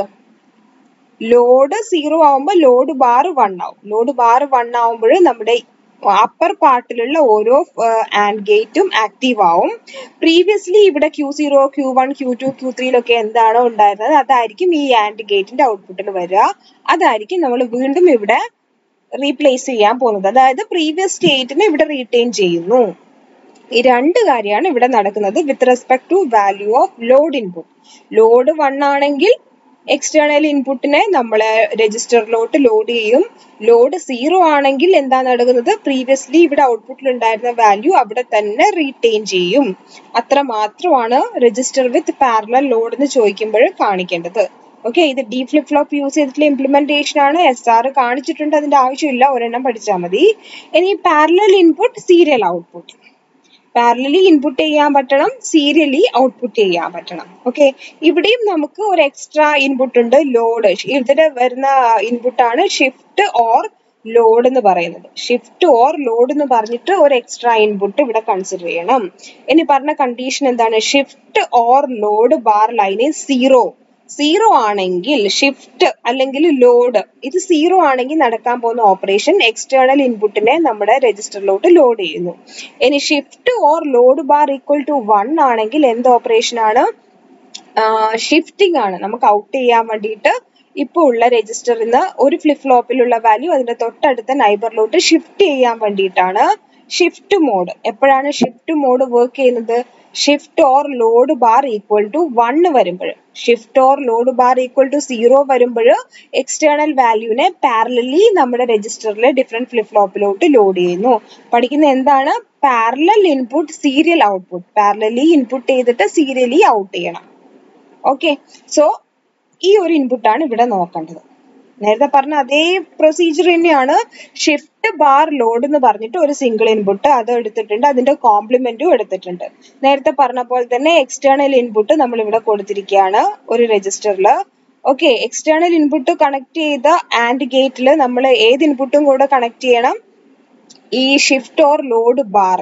Speaker 1: ലോഡ് സീറോ ആവുമ്പോൾ ലോഡ് ബാർ വൺ ആവും ലോഡ് ബാർ വൺ ആവുമ്പോൾ നമ്മുടെ അപ്പർ പാർട്ടിലുള്ള ഓരോ ആൻഡ് ഗേറ്റും ആക്റ്റീവ് ആവും പ്രീവിയസ്ലി ഇവിടെ Q zero Q one Q two Q ത്രീയിലൊക്കെ എന്താണോ ഉണ്ടായിരുന്നത് അതായിരിക്കും ഈ ആൻഡ് ഗേറ്റിന്റെ ഔട്ട്പുട്ടിൽ വരിക അതായിരിക്കും നമ്മൾ വീണ്ടും ഇവിടെ റീപ്ലേസ് ചെയ്യാൻ പോകുന്നത് അതായത് പ്രീവിയസ് സ്റ്റേറ്റിനെ ഇവിടെ റീറ്റെയിൻ ചെയ്യുന്നു ഈ രണ്ട് കാര്യമാണ് ഇവിടെ നടക്കുന്നത് with respect to value of load input load one ആണെങ്കിൽ എക്സ്റ്റേണൽ ഇൻപുട്ടിനെ നമ്മൾ രജിസ്റ്ററിലോട്ട് ലോഡ് ചെയ്യും ലോഡ് സീറോ ആണെങ്കിൽ എന്താ നടക്കുന്നത് പ്രീവിയസ്ലി ഇവിടെ ഔട്ട്പുട്ടിൽ ഉണ്ടായിരുന്ന വാല്യൂ അവിടെ തന്നെ റീറ്റെയിൻ ചെയ്യും അത്ര മാത്രമാണ് രജിസ്റ്റർ വിത്ത് പാരലൽ ലോഡ് എന്ന് ചോദിക്കുമ്പോൾ കാണിക്കേണ്ടത് ഓക്കെ ഇത് ഡി ഫ്ലിപ്പ് ഫ്ലോപ്പ് യൂസ് ചെയ്തിട്ടുള്ള ഇംപ്ലിമെന്റേഷൻ ആണ് എസ് ആർ കാണിച്ചിട്ടുണ്ട് അതിന്റെ ആവശ്യമില്ല ഒരെണ്ണം പഠിച്ചാൽ മതി ഇനി parallel input serial output parallelly input ചെയ്യാൻ പറ്റണം സീരിയലി ഔട്ട്പുട്ട് ചെയ്യാൻ പറ്റണം ഓക്കെ ഇവിടെയും നമുക്ക് ഒരു എക്സ്ട്രാ ഇൻപുട്ട് ഉണ്ട് ലോഡ് ഇതിൽ വരുന്ന ഇൻപുട്ട് ആണ് ഷിഫ്റ്റ് ഓർ ലോഡ് എന്ന് പറയുന്നത് ഷിഫ്റ്റ് ഓർ ലോഡ് എന്ന് പറഞ്ഞിട്ട് ഒരു എക്സ്ട്രാ ഇൻപുട്ട് ഇവിടെ കൺസിഡർ ചെയ്യണം ഇനി പറഞ്ഞ കണ്ടീഷൻ എന്താണ് ഷിഫ്റ്റ് ഓർ ലോഡ് ബാർ ലൈന് സീറോ സീറോ ആണെങ്കിൽ ഷിഫ്റ്റ് അല്ലെങ്കിൽ ലോഡ് ഇത് സീറോ ആണെങ്കിൽ നടക്കാൻ പോകുന്ന ഓപ്പറേഷൻ എക്സ്റ്റേണൽ ഇൻപുട്ടിനെ നമ്മുടെ രജിസ്റ്ററിലോട്ട് ലോഡ് ചെയ്യുന്നു ഇനി shift or load bar equal to one ആണെങ്കിൽ എന്ത് ഓപ്പറേഷൻ ആണ് ഷിഫ്റ്റിംഗ് ആണ് നമുക്ക് ഔട്ട് ചെയ്യാൻ വേണ്ടിയിട്ട് ഇപ്പോൾ ഉള്ള രജിസ്റ്ററിൽ നിന്ന് ഒരു ഫ്ലിപ്പ് ഫ്ലോപ്പിലുള്ള വാല്യൂ അതിന്റെ തൊട്ടടുത്ത നൈബറിലോട്ട് ഷിഫ്റ്റ് ചെയ്യാൻ വേണ്ടിയിട്ടാണ് ഷിഫ്റ്റ് മോഡ് എപ്പോഴാണ് ഷിഫ്റ്റ് മോഡ് വർക്ക് ചെയ്യുന്നത് shift or load bar equal to one വരുമ്പോൾ shift or load bar equal to zero വരുമ്പോൾ എക്സ്റ്റേണൽ വാല്യൂവിനെ പാരലലി നമ്മുടെ രജിസ്റ്ററിലെ ഡിഫറെന്റ് ഫ്ലിപ്പ് ഫ്ലോപ്പിലോട്ട് ലോഡ് ചെയ്യുന്നു പഠിക്കുന്ന എന്താണ് parallel input serial output parallelly input ചെയ്തിട്ട് സീരിയലി ഔട്ട് ചെയ്യണം ഓക്കെ സോ ഈ ഒരു ഇൻപുട്ടാണ് ഇവിടെ നോക്കേണ്ടത് നേരത്തെ പറഞ്ഞ അതേ പ്രൊസീജിയർ തന്നെയാണ് ഷിഫ്റ്റ് ബാർ ലോഡ് എന്ന് പറഞ്ഞിട്ട് ഒരു സിംഗിൾ ഇൻപുട്ട് അത് എടുത്തിട്ടുണ്ട് അതിന്റെ കോംപ്ലിമെന്റും എടുത്തിട്ടുണ്ട് നേരത്തെ പറഞ്ഞ പോലെ തന്നെ എക്സ്റ്റേണൽ ഇൻപുട്ട് നമ്മൾ ഇവിടെ കൊടുത്തിരിക്കുകയാണ് ഒരു രജിസ്റ്ററിൽ ഓക്കെ എക്സ്റ്റേണൽ ഇൻപുട്ട് കണക്ട് ചെയ്ത ആൻഡ് ഗേറ്റിൽ നമ്മൾ ഏത് ഇൻപുട്ടും കൂടെ കണക്ട് ചെയ്യണം ഈ shift or load bar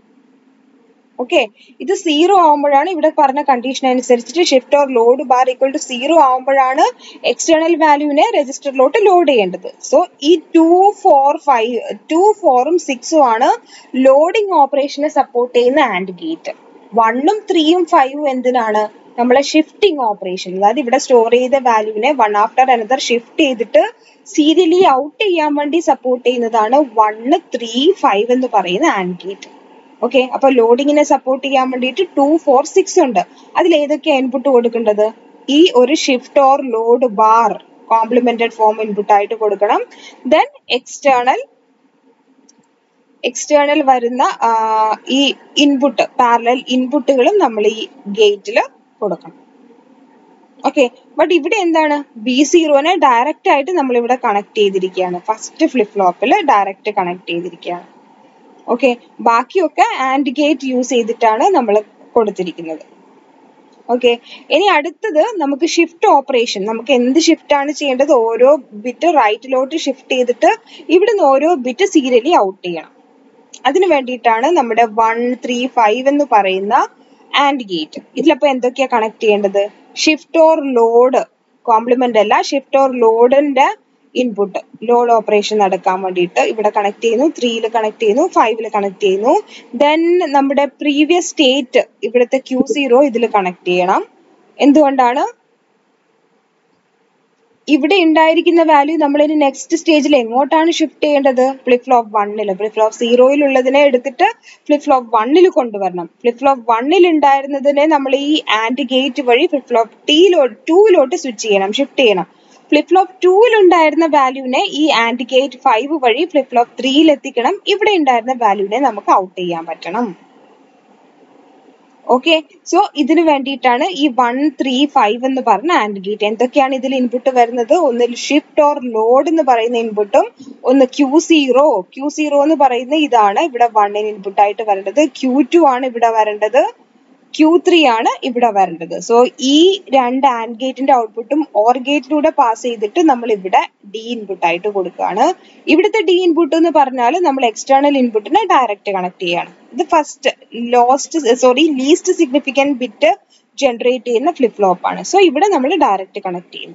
Speaker 1: okay ഇത് സീറോ ആവുമ്പോഴാണ് ഇവിടെ പറഞ്ഞ കണ്ടീഷൻ അനുസരിച്ചിട്ട് shift or load bar equal to zero ആവുമ്പോഴാണ് എക്സ്റ്റേണൽ വാല്യൂവിനെ രജിസ്റ്ററിലോട്ട് ലോഡ് ചെയ്യേണ്ടത് സോ ഈ ടു ഫോർ ഫൈവ് ടു ഫോറും സിക്സും ആണ് ലോഡിംഗ് ഓപ്പറേഷനെ സപ്പോർട്ട് ചെയ്യുന്ന ആൻഡ് ഗേറ്റ് വണ്ണും ത്രീയും ഫൈവും എന്തിനാണ് നമ്മളെ ഷിഫ്റ്റിംഗ് ഓപ്പറേഷൻ അതായത് ഇവിടെ സ്റ്റോർ ചെയ്ത വാല്യൂവിനെ വൺ ആഫ്റ്റർ അനദർ ഷിഫ്റ്റ് ചെയ്തിട്ട് സീരിയലി ഔട്ട് ചെയ്യാൻ വേണ്ടി സപ്പോർട്ട് ചെയ്യുന്നതാണ് വണ്ണ് ത്രീ ഫൈവ് എന്ന് പറയുന്ന ആൻഡ് ഗേറ്റ് ഓക്കെ അപ്പൊ ലോഡിങ്ങിനെ സപ്പോർട്ട് ചെയ്യാൻ വേണ്ടിയിട്ട് ടു ഫോർ സിക്സ് ഉണ്ട് അതിൽ ഏതൊക്കെയാണ് ഇൻപുട്ട് കൊടുക്കേണ്ടത് ഈ ഒരു shift or load bar complemented form input ആയിട്ട് കൊടുക്കണം ദെൻ എക്സ്റ്റേണൽ എക്സ്റ്റേണൽ വരുന്ന ഈ ഇൻപുട്ട് പാരലൽ ഇൻപുട്ടുകളും നമ്മൾ ഈ ഗേറ്റിൽ കൊടുക്കണം ഓക്കെ ബട്ട് ഇവിടെ എന്താണ് ബി സീറോനെ ഡയറക്റ്റ് ആയിട്ട് നമ്മൾ ഇവിടെ കണക്ട് ചെയ്തിരിക്കുകയാണ് ഫസ്റ്റ് ഫ്ലിപ്പ് ഫ്ലോപ്പിൽ ഡയറക്റ്റ് കണക്ട് ചെയ്തിരിക്കുകയാണ് ഓക്കെ ബാക്കിയൊക്കെ ആൻഡ് ഗേറ്റ് യൂസ് ചെയ്തിട്ടാണ് നമ്മൾ കൊടുത്തിരിക്കുന്നത് ഓക്കെ ഇനി അടുത്തത് നമുക്ക് ഷിഫ്റ്റ് ഓപ്പറേഷൻ നമുക്ക് എന്ത് ഷിഫ്റ്റ് ആണ് ചെയ്യേണ്ടത് ഓരോ ബിറ്റ് റൈറ്റിലോട്ട് ഷിഫ്റ്റ് ചെയ്തിട്ട് ഇവിടുന്ന് ഓരോ ബിറ്റ് സീരിയലി ഔട്ട് ചെയ്യണം അതിനു വേണ്ടിയിട്ടാണ് നമ്മുടെ വൺ ത്രീ ഫൈവ് എന്ന് പറയുന്ന ആൻഡ് ഗേറ്റ് ഇതിലപ്പോ എന്തൊക്കെയാ കണക്ട് ചെയ്യേണ്ടത് ഷിഫ്റ്റ് ഓർ ലോഡ് കോംപ്ലിമെന്റ് അല്ല ഷിഫ്റ്റ് ഓർ ലോഡിന്റെ ഇൻപുട്ട് ലോഡ് ഓപ്പറേഷൻ നടക്കാൻ വേണ്ടിയിട്ട് ഇവിടെ കണക്ട് ചെയ്യുന്നു ത്രീയിൽ കണക്ട് ചെയ്യുന്നു ഫൈവിൽ കണക്ട് ചെയ്യുന്നു ദെൻ നമ്മുടെ പ്രീവിയസ് സ്റ്റേറ്റ് ഇവിടുത്തെ ക്യൂ സീറോ ഇതിൽ കണക്ട് ചെയ്യണം എന്തുകൊണ്ടാണ് ഇവിടെ ഉണ്ടായിരിക്കുന്ന വാല്യൂ നമ്മൾ ഇനി നെക്സ്റ്റ് സ്റ്റേജിൽ എങ്ങോട്ടാണ് ഷിഫ്റ്റ് ചെയ്യേണ്ടത് ഫ്ലിപ്പ് ഫ്ലോപ്പ് വണ്ണിൽ ഫ്ലിപ്പ് ഫ്ലോപ്പ് സീറോയിൽ ഉള്ളതിനെ എടുത്തിട്ട് ഫ്ലിപ്പ് ഫ്ലോപ്പ് വണ്ണിൽ കൊണ്ടുവരണം ഫ്ലിപ്പ് ഫ്ലോപ്പ് വണ്ണിൽ ഉണ്ടായിരുന്നതിനെ നമ്മൾ ഈ ആൻഡ് ഗേറ്റ് വഴി ഫ്ലിപ്പ് ഫ്ലോപ്പ് ടീയിലോട്ട് ടൂയിലോട്ട് സ്വിച്ച് ചെയ്യണം ഷിഫ്റ്റ് ചെയ്യണം ഫ്ലിപ്പ് ഫ്ലോപ്പ് ടൂവിൽ ഉണ്ടായിരുന്ന വാല്യൂവിനെ ഈ ആൻഡ് ഗേറ്റ് ഫൈവ് വഴി ഫ്ലിപ്പ് ഫ്ലോപ്പ് ത്രീയിൽ എത്തിക്കണം ഇവിടെ ഉണ്ടായിരുന്ന വാല്യൂവിനെ നമുക്ക് ഔട്ട് ചെയ്യാൻ പറ്റണം ഓക്കെ സോ ഇതിനു വേണ്ടിയിട്ടാണ് ഈ വൺ ത്രീ ഫൈവ് എന്ന് പറഞ്ഞ ആൻഡ് ഗേറ്റ് എന്തൊക്കെയാണ് ഇതിൽ ഇൻപുട്ട് വരുന്നത് ഒന്ന് ഷിഫ്റ്റ് ഓർ ലോഡ് എന്ന് പറയുന്ന ഇൻപുട്ടും ഒന്ന് ക്യൂ സീറോ ക്യൂ സീറോ എന്ന് പറയുന്ന ഇതാണ് ഇവിടെ വണ്ണിന് ഇൻപുട്ട് ആയിട്ട് വരേണ്ടത് ക്യൂ ടു ആണ് ഇവിടെ വരേണ്ടത് ക്യൂ ത്രീ ആണ് ഇവിടെ വരേണ്ടത് സോ ഈ രണ്ട് ആൻഡ് ഗേറ്റിന്റെ ഔട്ട്പുട്ടും ഓർ ഗേറ്റിലൂടെ പാസ് ചെയ്തിട്ട് നമ്മൾ ഇവിടെ ഡി ഇൻപുട്ട് ആയിട്ട് കൊടുക്കുകയാണ് ഇവിടുത്തെ ഡി ഇൻപുട്ട് എന്ന് പറഞ്ഞാൽ നമ്മൾ എക്സ്റ്റേണൽ ഇൻപുട്ടിനെ ഡയറക്റ്റ് കണക്ട് ചെയ്യാണ് ഇത് first lost sorry least significant bit generate ചെയ്യുന്ന ഫ്ലിപ്പ് ഫ്ലോപ്പ് ആണ് സോ ഇവിടെ നമ്മൾ ഡയറക്റ്റ് കണക്ട് ചെയ്യുന്നു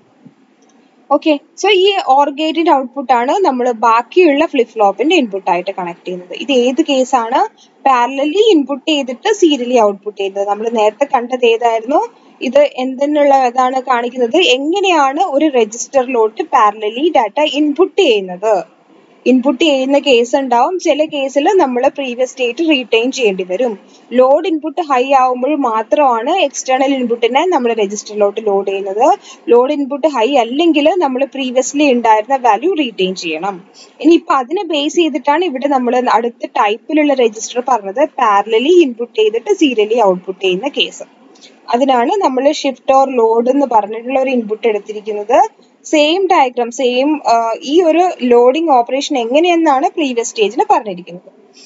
Speaker 1: ഓക്കെ സോ ഈ ഓർ ഗേറ്റിന്റെ ഔട്ട്പുട്ട് ആണ് നമ്മൾ ബാക്കിയുള്ള ഫ്ലിപ്പ് ഫ്ലോപ്പിന്റെ ഇൻപുട്ട് ആയിട്ട് കണക്ട് ചെയ്യുന്നത് ഇത് ഏത് കേസാണ് പാരലലി ഇൻപുട്ട് ചെയ്തിട്ട് സീരിയലി ഔട്ട്പുട്ട് ചെയ്യുന്നത് നമ്മൾ നേരത്തെ കണ്ടത് ഏതായിരുന്നു ഇത് എന്തിനുള്ള ഇതാണ് കാണിക്കുന്നത് എങ്ങനെയാണ് ഒരു രജിസ്റ്ററിലോട്ട് പാരലലി ഡാറ്റ ഇൻപുട്ട് ചെയ്യുന്നത് ഇൻപുട്ട് ചെയ്യുന്ന കേസ് ഉണ്ടാവും ചില കേസിൽ നമ്മൾ പ്രീവിയസ് സ്റ്റേറ്റ് റീറ്റെയിൻ ചെയ്യേണ്ടി വരും ലോഡ് ഇൻപുട്ട് ഹൈ ആവുമ്പോൾ മാത്രമാണ് എക്സ്റ്റേണൽ ഇൻപുട്ടിനെ നമ്മൾ രജിസ്റ്ററിലോട്ട് ലോഡ് ചെയ്യുന്നത് ലോഡ് ഇൻപുട്ട് ഹൈ അല്ലെങ്കിൽ നമ്മൾ പ്രീവിയസ്ലി ഉണ്ടായിരുന്ന വാല്യൂ റീറ്റെയിൻ ചെയ്യണം ഇനി ഇപ്പൊ അതിനെ ബേസ് ചെയ്തിട്ടാണ് ഇവിടെ നമ്മൾ അടുത്ത ടൈപ്പിലുള്ള രജിസ്റ്റർ പറഞ്ഞത് പാരലലി ഇൻപുട്ട് ചെയ്തിട്ട് സീരിയലി ഔട്ട്പുട്ട് ചെയ്യുന്ന കേസ് അതിനാണ് നമ്മൾ ഷിഫ്റ്റ് ഓർ ലോഡ് എന്ന് പറഞ്ഞിട്ടുള്ള ഒരു ഇൻപുട്ട് എടുത്തിരിക്കുന്നത് സെയിം ഡയഗ്രാം സെയിം ഈ ഒരു ലോഡിംഗ് ഓപ്പറേഷൻ എങ്ങനെയെന്നാണ് പ്രീവിയസ് സ്റ്റേജിൽ പറഞ്ഞിരിക്കുന്നത്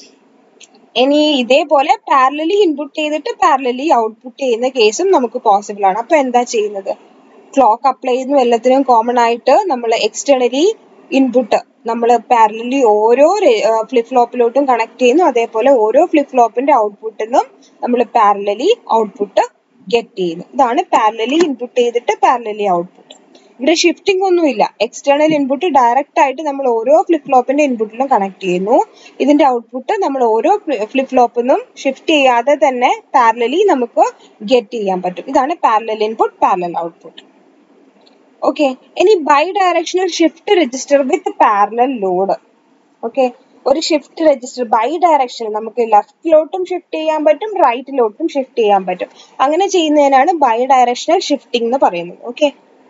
Speaker 1: ഇനി ഇതേപോലെ പാരലലി ഇൻപുട്ട് ചെയ്തിട്ട് പാരലലി ഔട്ട്പുട്ട് ചെയ്യുന്ന കേസും നമുക്ക് പോസിബിൾ ആണ് അപ്പൊ എന്താ ചെയ്യുന്നത് ക്ലോക്ക് അപ്ലൈ ചെയ്യുന്നു എല്ലാത്തിനും കോമൺ ആയിട്ട് നമ്മൾ എക്സ്റ്റേണലി ഇൻപുട്ട് നമ്മൾ പാരലലി ഓരോ ഫ്ലിപ്പ് ഫ്ലോപ്പിലോട്ടും കണക്ട് ചെയ്യുന്നു അതേപോലെ ഓരോ ഫ്ലിപ്പ് ഫ്ലോപ്പിന്റെ ഔട്ട്പുട്ടിൽ നിന്നും നമ്മൾ പാരലലി ഔട്ട്പുട്ട് ഗെറ്റ് ചെയ്യുന്നു ഇതാണ് പാരലലി ഇൻപുട്ട് ചെയ്തിട്ട് പാരലലി ഔട്ട്പുട്ട് ഇവിടെ ഷിഫ്റ്റിംഗ് ഒന്നുമില്ല എക്സ്റ്റേണൽ ഇൻപുട്ട് ഡയറക്റ്റ് ആയിട്ട് നമ്മൾ ഓരോ ഫ്ലിപ്പ് ഫ്ലോപ്പിന്റെ ഇൻപുട്ടിലും കണക്ട് ചെയ്യുന്നു ഇതിന്റെ ഔട്ട്പുട്ട് നമ്മൾ ഓരോ ഫ്ലിപ്പ് ഫ്ലോപ്പിൽ നിന്നും ഷിഫ്റ്റ് ചെയ്യാതെ തന്നെ പാരലലി നമുക്ക് ഗെറ്റ് ചെയ്യാൻ പറ്റും ഇതാണ് parallel input parallel output okay ഇനി bidirectional shift register with parallel load okay ഒരു ഷിഫ്റ്റ് രജിസ്റ്റർ ബൈ ഡയറക്ഷൻ നമുക്ക് ലെഫ്റ്റിലോട്ടും ഷിഫ്റ്റ് ചെയ്യാൻ പറ്റും റൈറ്റിലോട്ടും ഷിഫ്റ്റ് ചെയ്യാൻ പറ്റും അങ്ങനെ ചെയ്യുന്നതിനാണ് ബൈ ഡയറക്ഷണൽ ഷിഫ്റ്റിംഗ് എന്ന് പറയുന്നത് ഓക്കെ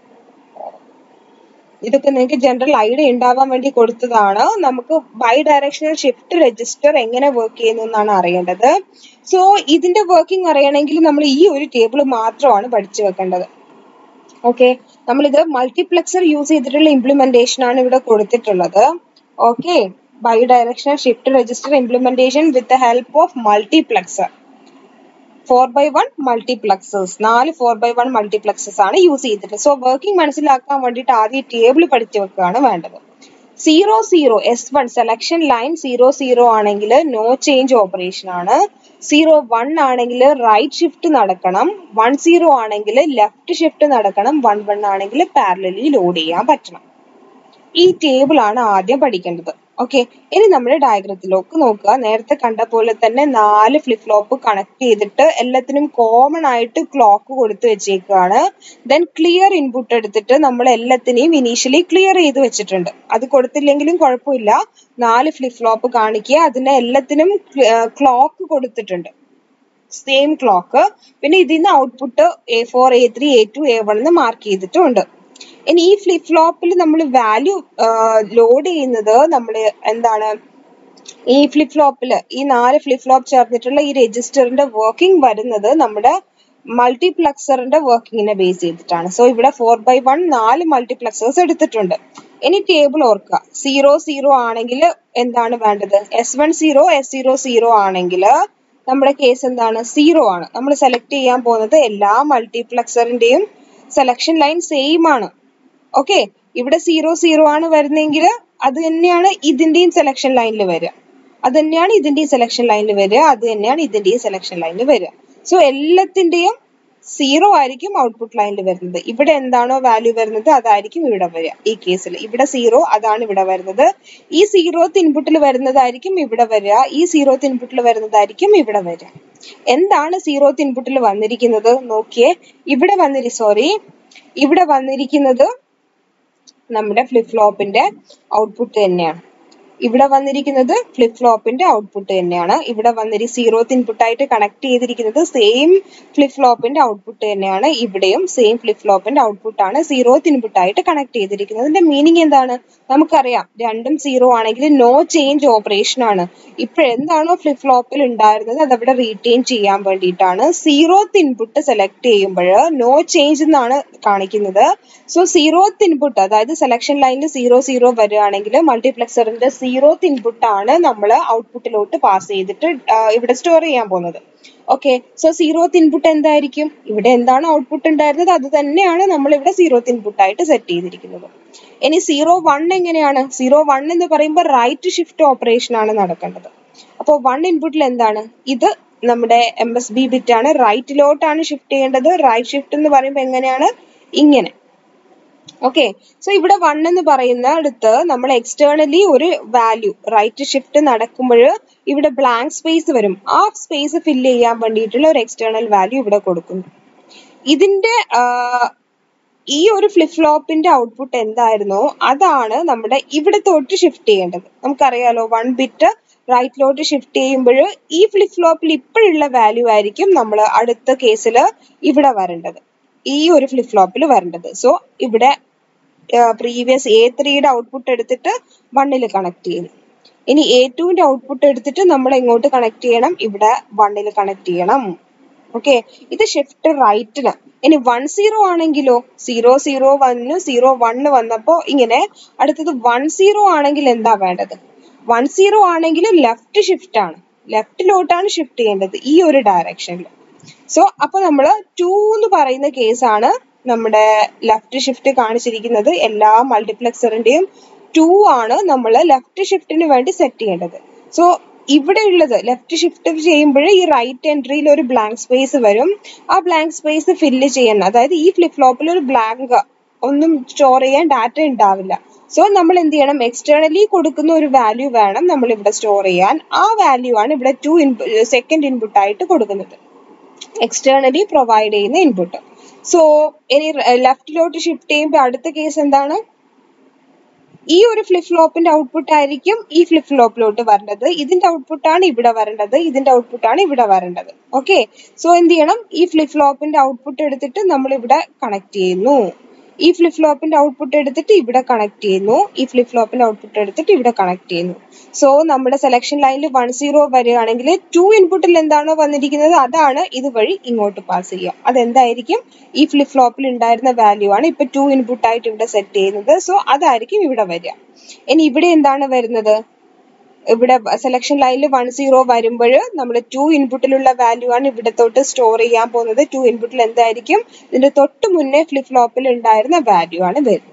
Speaker 1: ഇതൊക്കെ നിങ്ങൾക്ക് ജനറൽ ഐഡിയ ഉണ്ടാവാൻ വേണ്ടി കൊടുത്തതാണ് നമുക്ക് ബൈ ഡയറക്ഷണൽ ഷിഫ്റ്റ് രജിസ്റ്റർ എങ്ങനെ വർക്ക് ചെയ്യുന്നു എന്നാണ് അറിയേണ്ടത് സോ ഇതിന്റെ വർക്കിംഗ് അറിയണമെങ്കിൽ നമ്മൾ ഈ ഒരു ടേബിൾ മാത്രമാണ് പഠിച്ചു വെക്കേണ്ടത് ഓക്കെ നമ്മളിത് മൾട്ടിപ്ലക്സർ യൂസ് ചെയ്തിട്ടുള്ള ഇംപ്ലിമെന്റേഷൻ ആണ് ഇവിടെ കൊടുത്തിട്ടുള്ളത് okay bidirectional shift register implementation with the help of multiplexer four by one multiplexers നാല് ഫോർ ബൈ വൺ മൾട്ടിപ്ലക്സേഴ്സ് ആണ് യൂസ് ചെയ്തിട്ട് സോ വർക്കിംഗ് മനസ്സിലാക്കാൻ വേണ്ടിയിട്ട് ആദ്യം ടേബിൾ പഠിച്ചു വെക്കുകയാണ് വേണ്ടത് zero zero S one selection line zero zero ആണെങ്കിൽ നോ ചേഞ്ച് ഓപ്പറേഷൻ ആണ് സീറോ വൺ ആണെങ്കിൽ റൈറ്റ് ഷിഫ്റ്റ് നടക്കണം വൺ സീറോ ആണെങ്കിൽ ലെഫ്റ്റ് ഷിഫ്റ്റ് നടക്കണം വൺ വൺ ആണെങ്കിൽ പാരലലി ലോഡ് ചെയ്യാൻ പറ്റണം ഈ ടേബിൾ ആണ് ആദ്യം പഠിക്കേണ്ടത് ഓക്കെ ഇനി നമ്മൾ ഡയഗ്രത്തിലേക്ക് നോക്കുക നേരത്തെ കണ്ട പോലെ തന്നെ നാല് ഫ്ലിപ്പ് ഫ്ലോപ്പ് കണക്ട് ചെയ്തിട്ട് എല്ലാത്തിനും കോമൺ ആയിട്ട് ക്ലോക്ക് കൊടുത്തു വെച്ചേക്കാണ് ദെൻ ക്ലിയർ ഇൻപുട്ട് എടുത്തിട്ട് നമ്മൾ എല്ലാത്തിനെയും ഇനീഷ്യലി ക്ലിയർ ചെയ്ത് വെച്ചിട്ടുണ്ട് അത് കൊടുത്തില്ലെങ്കിലും കുഴപ്പമില്ല നാല് ഫ്ലിപ്പ് ഫ്ലോപ്പ് കാണിക്കുക അതിന് എല്ലാത്തിനും ക്ലോക്ക് കൊടുത്തിട്ടുണ്ട് സെയിം ക്ലോക്ക് പിന്നെ ഇതിന്ന് output A four A three A two A one എന്ന് മാർക്ക് ചെയ്തിട്ടുണ്ട് ഇനി ഈ ഫ്ലിപ്പ് ഫ്ലോപ്പിൽ നമ്മൾ വാല്യൂ ലോഡ് ചെയ്യുന്നത് നമ്മൾ എന്താണ് ഈ ഫ്ലിപ്പ് ഫ്ലോപ്പിൽ ഈ നാല് ഫ്ലിപ്പ് ഫ്ലോപ്പ് ചേർന്നിട്ടുള്ള ഈ രജിസ്റ്ററിന്റെ വർക്കിംഗ് വരുന്നത് നമ്മുടെ മൾട്ടിപ്ലക്സറിന്റെ വർക്കിങ്ങിനെ ബേസ് ചെയ്തിട്ടാണ് സോ ഇവിടെ ഫോർ ബൈ വൺ നാല് മൾട്ടിപ്ലക്സേഴ്സ് എടുത്തിട്ടുണ്ട് ഇനി ടേബിൾ ഓർക്കുക സീറോ സീറോ ആണെങ്കിൽ എന്താണ് വേണ്ടത് S one zero S zero zero ആണെങ്കിൽ നമ്മുടെ കേസ് എന്താണ് സീറോ ആണ് നമ്മൾ സെലക്ട് ചെയ്യാൻ പോകുന്നത് എല്ലാ മൾട്ടിപ്ലക്സറിന്റെയും സെലക്ഷൻ ലൈൻ സെയിം ആണ് ഓക്കെ ഇവിടെ സീറോ സീറോ ആണ് വരുന്നതെങ്കിൽ അത് തന്നെയാണ് ഇതിന്റെയും സെലക്ഷൻ ലൈനിൽ വരിക അത് തന്നെയാണ് ഇതിന്റെയും സെലക്ഷൻ ലൈനിൽ വരിക അത് തന്നെയാണ് ഇതിന്റെയും സെലക്ഷൻ ലൈനിൽ വരിക സോ എല്ലാത്തിന്റെയും സീറോ ആയിരിക്കും ഔട്ട്പുട്ട് ലൈനിൽ വരുന്നത് ഇവിടെ എന്താണോ വാല്യൂ വരുന്നത് അതായിരിക്കും ഇവിടെ വരിക ഈ കേസിൽ ഇവിടെ സീറോ അതാണ് ഇവിടെ വരുന്നത് ഈ സീറോത്ത് ഇൻപുട്ടിൽ വരുന്നതായിരിക്കും ഇവിടെ വരിക ഈ സീറോത്ത് ഇൻപുട്ടിൽ വരുന്നതായിരിക്കും ഇവിടെ വരിക എന്താണ് സീറോത്ത് ഇൻപുട്ടിൽ വന്നിരിക്കുന്നത് നോക്കിയേ ഇവിടെ വന്നിരി സോറി ഇവിടെ വന്നിരിക്കുന്നത് നമ്മുടെ ഫ്ലിപ്പ് ഫ്ലോപ്പിന്റെ ഔട്ട്പുട്ട് തന്നെയാണ് ഇവിടെ വന്നിരിക്കുന്നത് ഫ്ലിപ്പ് ഫ്ലോപ്പിന്റെ ഔട്ട്പുട്ട് തന്നെയാണ് ഇവിടെ വന്നിരി സീറോത്ത് ഇൻപുട്ട് ആയിട്ട് കണക്ട് ചെയ്തിരിക്കുന്നത് സെയിം ഫ്ലിപ്പ് ഫ്ലോപ്പിന്റെ ഔട്ട്പുട്ട് തന്നെയാണ് ഇവിടെയും സെയിം ഫ്ലിപ്പ് ഫ്ലോപ്പിന്റെ ഔട്ട്പുട്ട് ആണ് സീറോത്ത് ഇൻപുട്ട് ആയിട്ട് കണക്ട് ചെയ്തിരിക്കുന്നത് ഇതിന്റെ മീനിങ് എന്താണ് നമുക്കറിയാം രണ്ടും സീറോ ആണെങ്കിൽ നോ ചേഞ്ച് ഓപ്പറേഷൻ ആണ് ഇപ്പോൾ എന്താണോ ഫ്ലിപ്പ് ഫ്ലോപ്പിൽ ഉണ്ടായിരുന്നത് അത് അവിടെ റീറ്റെയിൻ ചെയ്യാൻ വേണ്ടിയിട്ടാണ് സീറോത്ത് ഇൻപുട്ട് സെലക്ട് ചെയ്യുമ്പോൾ നോ ചേഞ്ച് എന്നാണ് കാണിക്കുന്നത് സോ സീറോത്ത് ഇൻപുട്ട് അതായത് സെലക്ഷൻ ലൈനിൽ സീറോ സീറോ വരികയാണെങ്കിൽ മൾട്ടിപ്ലക്സറിന്റെ സീറോത്ത് ഇൻപുട്ട് ആണ് നമ്മൾ ഔട്ട്പുട്ടിലോട്ട് പാസ് ചെയ്തിട്ട് ആ, ഇവിടെ സ്റ്റോർ ചെയ്യാൻ പോകുന്നത് ഓക്കെ സോ സീറോത്ത് ഇൻപുട്ട് എന്തായിരിക്കും ഇവിടെ എന്താണ് ഔട്ട്പുട്ട് ഉണ്ടായിരുന്നത് അത് തന്നെയാണ് നമ്മൾ ഇവിടെ സീറോത്ത് ഇൻപുട്ട് ആയിട്ട് സെറ്റ് ചെയ്തിരിക്കുന്നത് ഇനി സീറോ വൺ എങ്ങനെയാണ് സീറോ വൺ എന്ന് പറയുമ്പോൾ റൈറ്റ് ഷിഫ്റ്റ് ഓപ്പറേഷൻ ആണ് നടക്കേണ്ടത് അപ്പോൾ വൺ ഇൻപുട്ടിൽ എന്താണ് ഇത് നമ്മുടെ എം എസ് ബി ബിറ്റ് ആണ് റൈറ്റിലോട്ടാണ് ഷിഫ്റ്റ് ചെയ്യേണ്ടത് റൈറ്റ് ഷിഫ്റ്റ് എന്ന് പറയുമ്പോൾ എങ്ങനെയാണ് ഇങ്ങനെ ഓക്കെ സോ ഇവിടെ വൺ എന്ന് പറയുന്ന അടുത്ത് നമ്മൾ എക്സ്റ്റേണലി ഒരു വാല്യൂ റൈറ്റ് ഷിഫ്റ്റ് നടക്കുമ്പോൾ ഇവിടെ ബ്ലാങ്ക് സ്പേസ് വരും ആ സ്പേസ് ഫില്ല് ചെയ്യാൻ വേണ്ടിയിട്ടുള്ള ഒരു എക്സ്റ്റേണൽ വാല്യൂ ഇവിടെ കൊടുക്കുന്നു ഇതിന്റെ ആഹ്, ഈ ഒരു ഫ്ലിപ്പ് ഫ്ലോപ്പിന്റെ ഔട്ട്പുട്ട് എന്തായിരുന്നോ അതാണ് നമ്മുടെ ഇവിടെ തൊട്ട് ഷിഫ്റ്റ് ചെയ്യേണ്ടത് നമുക്കറിയാലോ വൺ ബിറ്റ് റൈറ്റിലോട്ട് ഷിഫ്റ്റ് ചെയ്യുമ്പോൾ ഈ ഫ്ലിപ്പ് ഫ്ലോപ്പിൽ ഇപ്പോഴുള്ള വാല്യൂ ആയിരിക്കും നമ്മൾ അടുത്ത കേസിൽ ഇവിടെ വരേണ്ടത് ഈ ഒരു ഫ്ലിപ്പ് ഫ്ലോപ്പിൽ വരേണ്ടത് സോ ഇവിടെ പ്രീവിയസ് എ ത്രീയുടെ ഔട്ട്പുട്ട് എടുത്തിട്ട് വണ്ണിൽ കണക്ട് ചെയ്യുന്നു ഇനി എ ടുവിന്റെ ഔട്ട്പുട്ട് എടുത്തിട്ട് നമ്മൾ എങ്ങോട്ട് കണക്ട് ചെയ്യണം ഇവിടെ വണ്ണിൽ കണക്ട് ചെയ്യണം ഓക്കെ ഇത് ഷിഫ്റ്റ് റൈറ്റിന് ഇനി വൺ സീറോ ആണെങ്കിലോ സീറോ സീറോ വന്നു സീറോ വണ്ണ് വന്നപ്പോ ഇങ്ങനെ അടുത്തത് വൺ സീറോ ആണെങ്കിൽ എന്താ വേണ്ടത് വൺ സീറോ ആണെങ്കിൽ ലെഫ്റ്റ് ഷിഫ്റ്റ് ആണ് ലെഫ്റ്റിലോട്ടാണ് ഷിഫ്റ്റ് ചെയ്യേണ്ടത് ഈ ഒരു ഡയറക്ഷനിൽ സോ അപ്പൊ നമ്മൾ ടു എന്ന് പറയുന്ന കേസാണ് നമ്മുടെ ലെഫ്റ്റ് ഷിഫ്റ്റ് കാണിച്ചിരിക്കുന്നത് എല്ലാ മൾട്ടിപ്ലക്സറിന്റെയും ടു ആണ് നമ്മൾ ലെഫ്റ്റ് ഷിഫ്റ്റിന് വേണ്ടി സെറ്റ് ചെയ്യേണ്ടത് സോ ഇവിടെ ഉള്ളത് ലെഫ്റ്റ് ഷിഫ്റ്റ് ചെയ്യുമ്പോൾ ഈ റൈറ്റ് എൻട്രിയിൽ ഒരു ബ്ലാങ്ക് സ്പേസ് വരും ആ ബ്ലാങ്ക് സ്പേസ് ഫില്ല് ചെയ്യണം അതായത് ഈ ഫ്ലിപ്പ് ഫ്ലോപ്പിൽ ഒരു ബ്ലാങ്ക് ഒന്നും സ്റ്റോർ ചെയ്യാൻ ഡാറ്റ ഉണ്ടാവില്ല സോ നമ്മൾ എന്ത് ചെയ്യണം എക്സ്റ്റേണലി കൊടുക്കുന്ന ഒരു വാല്യൂ വേണം നമ്മൾ ഇവിടെ സ്റ്റോർ ചെയ്യാൻ ആ വാല്യൂ ആണ് ഇവിടെ ടു സെക്കൻഡ് ഇൻപുട്ട് ആയിട്ട് കൊടുക്കുന്നത് എക്സ്റ്റേണലി പ്രൊവൈഡ് ചെയ്യുന്ന ഇൻപുട്ട് സോ ഇനി ലെഫ്റ്റിലോട്ട് ഷിഫ്റ്റ് ചെയ്യുമ്പോൾ അടുത്ത കേസ് എന്താണ് ഈ ഒരു ഫ്ലിപ്പ് ഫ്ലോപ്പിന്റെ ഔട്ട്പുട്ട് ആയിരിക്കും ഈ ഫ്ലിപ്പ് ഫ്ലോപ്പിലോട്ട് വരേണ്ടത് ഇതിന്റെ ഔട്ട്പുട്ട് ആണ് ഇവിടെ വരേണ്ടത് ഇതിന്റെ ഔട്ട്പുട്ട് ആണ് ഇവിടെ വരേണ്ടത് ഓക്കെ സോ എന്ത് ചെയ്യണം ഈ ഫ്ലിപ്പ് ഫ്ലോപ്പിന്റെ ഔട്ട്പുട്ട് എടുത്തിട്ട് നമ്മൾ ഇവിടെ കണക്ട് ചെയ്യുന്നു ഈ ഫ്ലിപ്പ് ഫ്ലോപ്പിന്റെ ഔട്ട്പുട്ട് എടുത്തിട്ട് ഇവിടെ കണക്ട് ചെയ്യുന്നു ഈ ഫ്ലിപ്പ് ഫ്ലോപ്പിന്റെ ഔട്ട്പുട്ട് എടുത്തിട്ട് ഇവിടെ കണക്ട് ചെയ്യുന്നു സോ നമ്മുടെ സെലക്ഷൻ ലൈനിൽ വൺ സീറോ വരികയാണെങ്കിൽ ടു ഇൻപുട്ടിൽ എന്താണോ വന്നിരിക്കുന്നത് അതാണ് ഇതുവഴി ഇങ്ങോട്ട് പാസ് ചെയ്യുക അതെന്തായിരിക്കും ഈ ഫ്ലിപ്പ് ഫ്ലോപ്പിൽ ഉണ്ടായിരുന്ന വാല്യൂ ആണ് ഇപ്പൊ ടു ഇൻപുട്ട് ആയിട്ട് ഇവിടെ സെറ്റ് ചെയ്യുന്നത് സോ അതായിരിക്കും ഇവിടെ വരിക ഇനി ഇവിടെ എന്താണ് വരുന്നത് ഇവിടെ സെലക്ഷൻ ലൈനിൽ വൺ സീറോ വരുമ്പോൾ നമ്മൾ ടു ഇൻപുട്ടിലുള്ള വാല്യൂ ആണ് ഇവിടത്തോട്ട് സ്റ്റോർ ചെയ്യാൻ പോകുന്നത് ടു ഇൻപുട്ടിൽ എന്തായിരിക്കും ഇതിന്റെ തൊട്ട് മുന്നേ ഫ്ലിപ്പ് ഫ്ലോപ്പിൽ ഉണ്ടായിരുന്ന വാല്യൂ ആണ് വരുന്നത്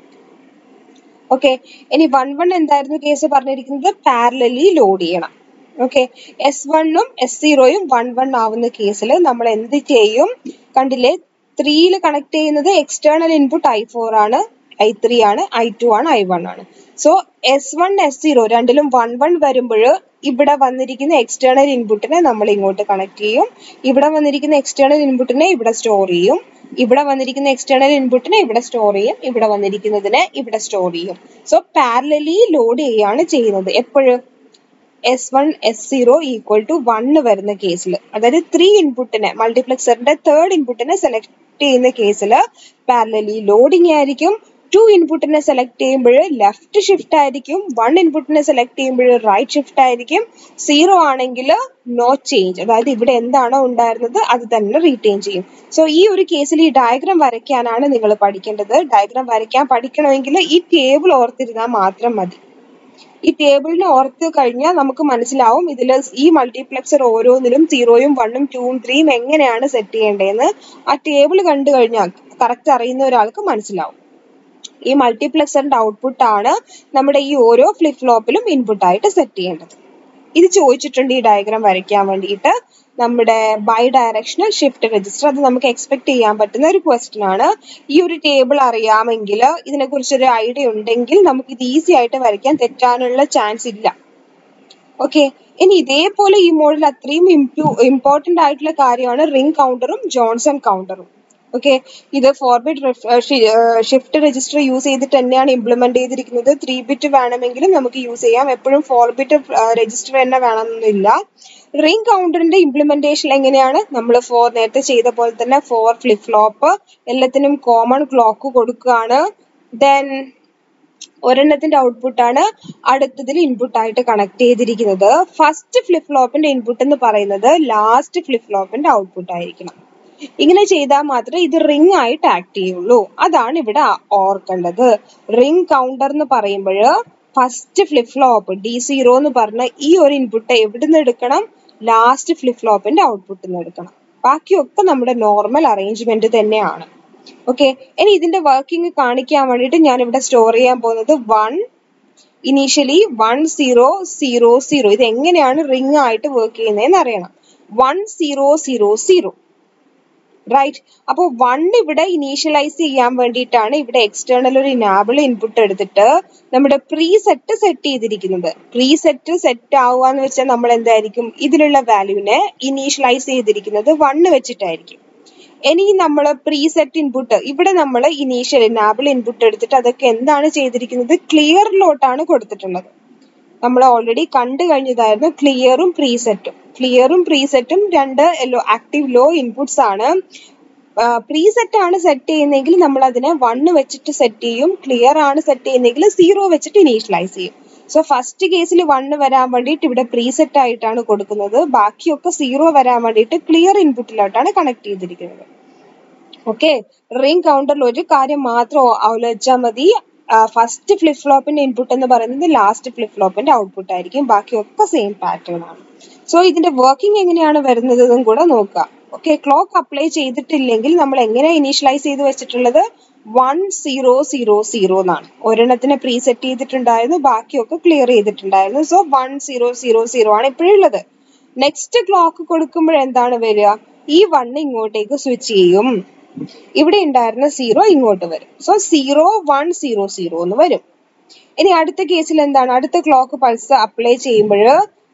Speaker 1: ഓക്കെ ഇനി വൺ വൺ എന്തായിരുന്നു കേസ് പറഞ്ഞിരിക്കുന്നത് പാരലലി ലോഡ് ചെയ്യണം ഓക്കെ എസ് വണ്ണും എസ് സീറോയും വൺ വൺ ആവുന്ന കേസിൽ നമ്മൾ എന്ത് ചെയ്യും കണ്ടില്ലേ ത്രീയിൽ കണക്ട് ചെയ്യുന്നത് എക്സ്റ്റേണൽ ഇൻപുട്ട് ഐ ഫോർ ആണ് ഐ ത്രീ ആണ് ഐ ടു ആണ് ഐ വൺ ആണ് so S one S zero രണ്ടിലും വൺ വൺ വരുമ്പോൾ ഇവിടെ വന്നിരിക്കുന്ന എക്സ്റ്റേണൽ ഇൻപുട്ടിനെ നമ്മൾ ഇങ്ങോട്ട് കണക്ട് ചെയ്യും ഇവിടെ വന്നിരിക്കുന്ന എക്സ്റ്റേണൽ ഇൻപുട്ടിനെ ഇവിടെ സ്റ്റോർ ചെയ്യും ഇവിടെ വന്നിരിക്കുന്ന എക്സ്റ്റേണൽ ഇൻപുട്ടിനെ ഇവിടെ സ്റ്റോർ ചെയ്യും ഇവിടെ വന്നിരിക്കുന്നതിനെ ഇവിടെ സ്റ്റോർ ചെയ്യും സോ പാരലലി ലോഡ് ചെയ്യാണ് ചെയ്യുന്നത് എപ്പോഴും S one S zero equal to one വരുന്ന കേസിൽ അതായത് ത്രീ ഇൻപുട്ടിനെ മൾട്ടിപ്ലക്സറിന്റെ തേർഡ് ഇൻപുട്ടിനെ സെലക്ട് ചെയ്യുന്ന കേസിൽ പാരലലി ലോഡിംഗ് ആയിരിക്കും ടു ഇൻപുട്ടിനെ സെലക്ട് ചെയ്യുമ്പോൾ ലെഫ്റ്റ് ഷിഫ്റ്റ് ആയിരിക്കും വൺ ഇൻപുട്ടിനെ സെലക്ട് ചെയ്യുമ്പോൾ റൈറ്റ് ഷിഫ്റ്റ് ആയിരിക്കും സീറോ ആണെങ്കിൽ നോ ചേഞ്ച് അതായത് ഇവിടെ എന്താണോ ഉണ്ടായിരുന്നത് അത് തന്നെ റീറ്റെയിൻ ചെയ്യും സോ ഈ ഒരു കേസിൽ ഈ ഡയഗ്രാം വരയ്ക്കാനാണ് നിങ്ങൾ പഠിക്കേണ്ടത് ഡയഗ്രാം വരയ്ക്കാൻ പഠിക്കണമെങ്കിൽ ഈ ടേബിൾ ഓർത്തിരുന്നാൽ മാത്രം മതി ഈ ടേബിളിനെ ഓർത്ത് കഴിഞ്ഞാൽ നമുക്ക് മനസ്സിലാവും ഇതിൽ ഈ മൾട്ടിപ്ലക്സർ ഓരോന്നിലും സീറോയും വണ്ണും ടൂവും ത്രീയും എങ്ങനെയാണ് സെറ്റ് ചെയ്യേണ്ടതെന്ന് ആ ടേബിൾ കണ്ടു കഴിഞ്ഞാൽ കറക്റ്റ് അറിയുന്ന ഒരാൾക്ക് മനസ്സിലാവും ഈ മൾട്ടിപ്ലക്സറിന്റെ ഔട്ട്പുട്ട് ആണ് നമ്മുടെ ഈ ഓരോ ഫ്ലിപ്പ് ഫ്ലോപ്പിലും ഇൻപുട്ട് ആയിട്ട് സെറ്റ് ചെയ്യേണ്ടത് ഇത് ചോദിച്ചിട്ടുണ്ട് ഈ ഡയഗ്രാം വരയ്ക്കാൻ വേണ്ടിയിട്ട് നമ്മുടെ ബൈ ഡയറക്ഷണൽ ഷിഫ്റ്റ് രജിസ്റ്റർ അത് നമുക്ക് എക്സ്പെക്ട് ചെയ്യാൻ പറ്റുന്ന ഒരു ക്വസ്റ്റ്യൻ ആണ് ഈ ഒരു ടേബിൾ അറിയാമെങ്കിൽ ഇതിനെക്കുറിച്ച് ഒരു ഐഡിയ ഉണ്ടെങ്കിൽ നമുക്ക് ഇത് ഈസി ആയിട്ട് വരയ്ക്കാൻ തെറ്റാനുള്ള ചാൻസ് ഇല്ല ഓക്കെ ഇനി ഇതേപോലെ ഈ മോഡൽ അത്രയും ഇമ്പോർട്ടന്റ് ആയിട്ടുള്ള കാര്യമാണ് റിംഗ് കൗണ്ടറും ജോൺസൺ കൗണ്ടറും ഓക്കെ ഇത് four bit shift register use ചെയ്തിട്ട് തന്നെയാണ് ഇംപ്ലിമെന്റ് ചെയ്തിരിക്കുന്നത് ത്രീ ബിറ്റ് വേണമെങ്കിലും നമുക്ക് യൂസ് ചെയ്യാം എപ്പോഴും ഫോർ ബിറ്റ് രജിസ്റ്റർ തന്നെ വേണമെന്നില്ല റിംഗ് കൗണ്ടറിന്റെ ഇംപ്ലിമെന്റേഷൻ എങ്ങനെയാണ് നമ്മൾ ഫോർ നേരത്തെ ചെയ്ത പോലെ തന്നെ ഫോർ ഫ്ലിപ്പ് ഫ്ലോപ്പ് എല്ലാത്തിനും കോമൺ ക്ലോക്ക് കൊടുക്കുകയാണ് ദെൻ ഒരെണ്ണത്തിന്റെ ഔട്ട്പുട്ട് ആണ് അടുത്തതിൽ ഇൻപുട്ട് ആയിട്ട് കണക്ട് ചെയ്തിരിക്കുന്നത് ഫസ്റ്റ് ഫ്ലിപ്പ് ഫ്ലോപ്പിന്റെ ഇൻപുട്ട് എന്ന് പറയുന്നത് ലാസ്റ്റ് ഫ്ലിപ്പ് ഫ്ലോപ്പിന്റെ ഔട്ട്പുട്ട് ആയിരിക്കണം ഇങ്ങനെ ചെയ്താൽ മാത്രമേ ഇത് റിംഗ് ആയിട്ട് ആക്ട് ചെയ്യുള്ളൂ അതാണ് ഇവിടെ ഓർക്കേണ്ടത് റിംഗ് കൗണ്ടർ എന്ന് പറയുമ്പോൾ first flip flop D zero എന്ന് പറഞ്ഞ ഈ ഒരു ഇൻപുട്ട് എവിടുന്ന് എടുക്കണം ലാസ്റ്റ് ഫ്ലിപ്പ് ഫ്ലോപ്പിന്റെ ഔട്ട്പുട്ടിൽ നിന്ന് എടുക്കണം ബാക്കിയൊക്കെ നമ്മുടെ നോർമൽ അറേഞ്ച്മെന്റ് തന്നെയാണ് ഓക്കെ ഇനി ഇതിന്റെ വർക്കിംഗ് കാണിക്കാൻ വേണ്ടിയിട്ട് ഞാൻ ഇവിടെ സ്റ്റോർ ചെയ്യാൻ പോകുന്നത് one initially one zero zero zero ഇത് എങ്ങനെയാണ് റിംഗ് ആയിട്ട് വർക്ക് ചെയ്യുന്നതെന്ന് അറിയണം one zero zero zero right അപ്പോൾ വൺ ഇവിടെ ഇനീഷ്യലൈസ് ചെയ്യാൻ വേണ്ടിയിട്ടാണ് ഇവിടെ എക്സ്റ്റേണൽ ഒരു ഇനാബിൾ ഇൻപുട്ട് എടുത്തിട്ട് നമ്മുടെ പ്രീ സെറ്റ് സെറ്റ് ചെയ്തിരിക്കുന്നത് പ്രീ സെറ്റ് സെറ്റ് ആവുക എന്ന് വെച്ചാൽ നമ്മൾ എന്തായിരിക്കും ഇതിലുള്ള വാല്യൂവിനെ ഇനീഷ്യലൈസ് ചെയ്തിരിക്കുന്നത് വണ്ണ് വെച്ചിട്ടായിരിക്കും ഇനി നമ്മൾ പ്രീ സെറ്റ് ഇൻപുട്ട് ഇവിടെ നമ്മൾ ഇനീഷ്യൽ ഇനാബിൾ ഇൻപുട്ട് എടുത്തിട്ട് അതൊക്കെ എന്താണ് ചെയ്തിരിക്കുന്നത് ക്ലിയറിലോട്ടാണ് കൊടുത്തിട്ടുള്ളത് നമ്മൾ ഓൾറെഡി കണ്ടു കഴിഞ്ഞതായിരുന്നു ക്ലിയറും പ്രീസെറ്റും ക്ലിയറും പ്രീസെറ്റും രണ്ട് ലോ ആക്റ്റീവ് ലോ ഇൻപുട്സ് ആണ് പ്രീസെറ്റ് ആണ് സെറ്റ് ചെയ്യുന്നതെങ്കിൽ നമ്മൾ അതിനെ വണ്ണ് വെച്ചിട്ട് സെറ്റ് ചെയ്യും ക്ലിയർ ആണ് സെറ്റ് ചെയ്യുന്നതെങ്കിൽ സീറോ വെച്ചിട്ട് ഇനീഷ്യലൈസ് ചെയ്യും സോ ഫസ്റ്റ് കേസിൽ വണ്ണ് വരാൻ വേണ്ടിയിട്ട് ഇവിടെ പ്രീസെറ്റ് ആയിട്ടാണ് കൊടുക്കുന്നത് ബാക്കിയൊക്കെ സീറോ വരാൻ വേണ്ടിയിട്ട് ക്ലിയർ ഇൻപുട്ടിലോട്ടാണ് കണക്ട് ചെയ്തിരിക്കുന്നത് ഓക്കെ റിംഗ് കൗണ്ടറിൽ ഒരു കാര്യം മാത്രം ആലോചിച്ചാൽ മതി ഫസ്റ്റ് ഫ്ലിപ്പ് ഫ്ലോപ്പിന്റെ ഇൻപുട്ട് എന്ന് പറയുന്നത് ലാസ്റ്റ് ഫ്ലിപ്പ് ഫ്ലോപ്പിന്റെ ഔട്ട്പുട്ട് ആയിരിക്കും ബാക്കിയൊക്കെ സെയിം പാറ്റേൺ ആണ് സോ ഇതിന്റെ വർക്കിംഗ് എങ്ങനെയാണ് വരുന്നതെന്നും കൂടെ നോക്കുക ഓക്കെ ക്ലോക്ക് അപ്ലൈ ചെയ്തിട്ടില്ലെങ്കിൽ നമ്മൾ എങ്ങനെ ഇനീഷ്യലൈസ് ചെയ്ത് വെച്ചിട്ടുള്ളത് വൺ സീറോ സീറോ സീറോ എന്നാണ് ഒരെണ്ണത്തിന് പ്രീ സെറ്റ് ചെയ്തിട്ടുണ്ടായിരുന്നു ബാക്കിയൊക്കെ ക്ലിയർ ചെയ്തിട്ടുണ്ടായിരുന്നു so one zero zero zero ആണ് ഇപ്പോഴുള്ളത് നെക്സ്റ്റ് ക്ലോക്ക് കൊടുക്കുമ്പോൾ എന്താണ് വരിക ഈ വൺ ഇങ്ങോട്ടേക്ക് സ്വിച്ച് ചെയ്യും ഇവിടെ ഉണ്ടായിരുന്ന സീറോ ഇങ്ങോട്ട് വരും so zero one zero zero എന്ന് വരും ഇനി അടുത്ത കേസിൽ എന്താണ് അടുത്ത ക്ലോക്ക് പൾസ് അപ്ലൈ ചെയ്യുമ്പോൾ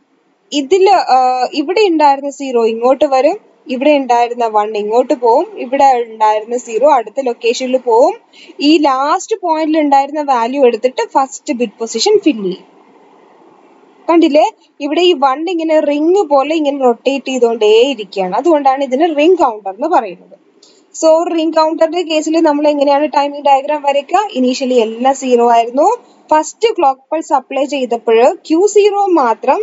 Speaker 1: ഇതില് ഇവിടെ ഉണ്ടായിരുന്ന സീറോ ഇങ്ങോട്ട് വരും ഇവിടെ ഉണ്ടായിരുന്ന വൺ ഇങ്ങോട്ട് പോവും ഇവിടെ ഉണ്ടായിരുന്ന സീറോ അടുത്ത ലൊക്കേഷനിൽ പോവും ഈ ലാസ്റ്റ് പോയിന്റിൽ ഉണ്ടായിരുന്ന വാല്യൂ എടുത്തിട്ട് ഫസ്റ്റ് ബിറ്റ് പൊസിഷൻ ഫില്ല് ചെയ്യും കണ്ടില്ലേ ഇവിടെ ഈ വൺ ഇങ്ങനെ റിങ് പോലെ ഇങ്ങനെ റൊട്ടേറ്റ് ചെയ്തുകൊണ്ടേ ഇരിക്കുകയാണ് അതുകൊണ്ടാണ് ഇതിന് റിംഗ് കൗണ്ടർ എന്ന് പറയുന്നത് സോ റിംഗ് കൗണ്ടറിന്റെ കേസിൽ നമ്മൾ എങ്ങനെയാണ് ടൈമിംഗ് ഡയഗ്രാം വരയ്ക്കുക ഇനീഷ്യലി എല്ലാം സീറോ ആയിരുന്നു ഫസ്റ്റ് ക്ലോക്ക് പൾസ് അപ്ലൈ ചെയ്തപ്പോൾ ക്യൂ സീറോ മാത്രം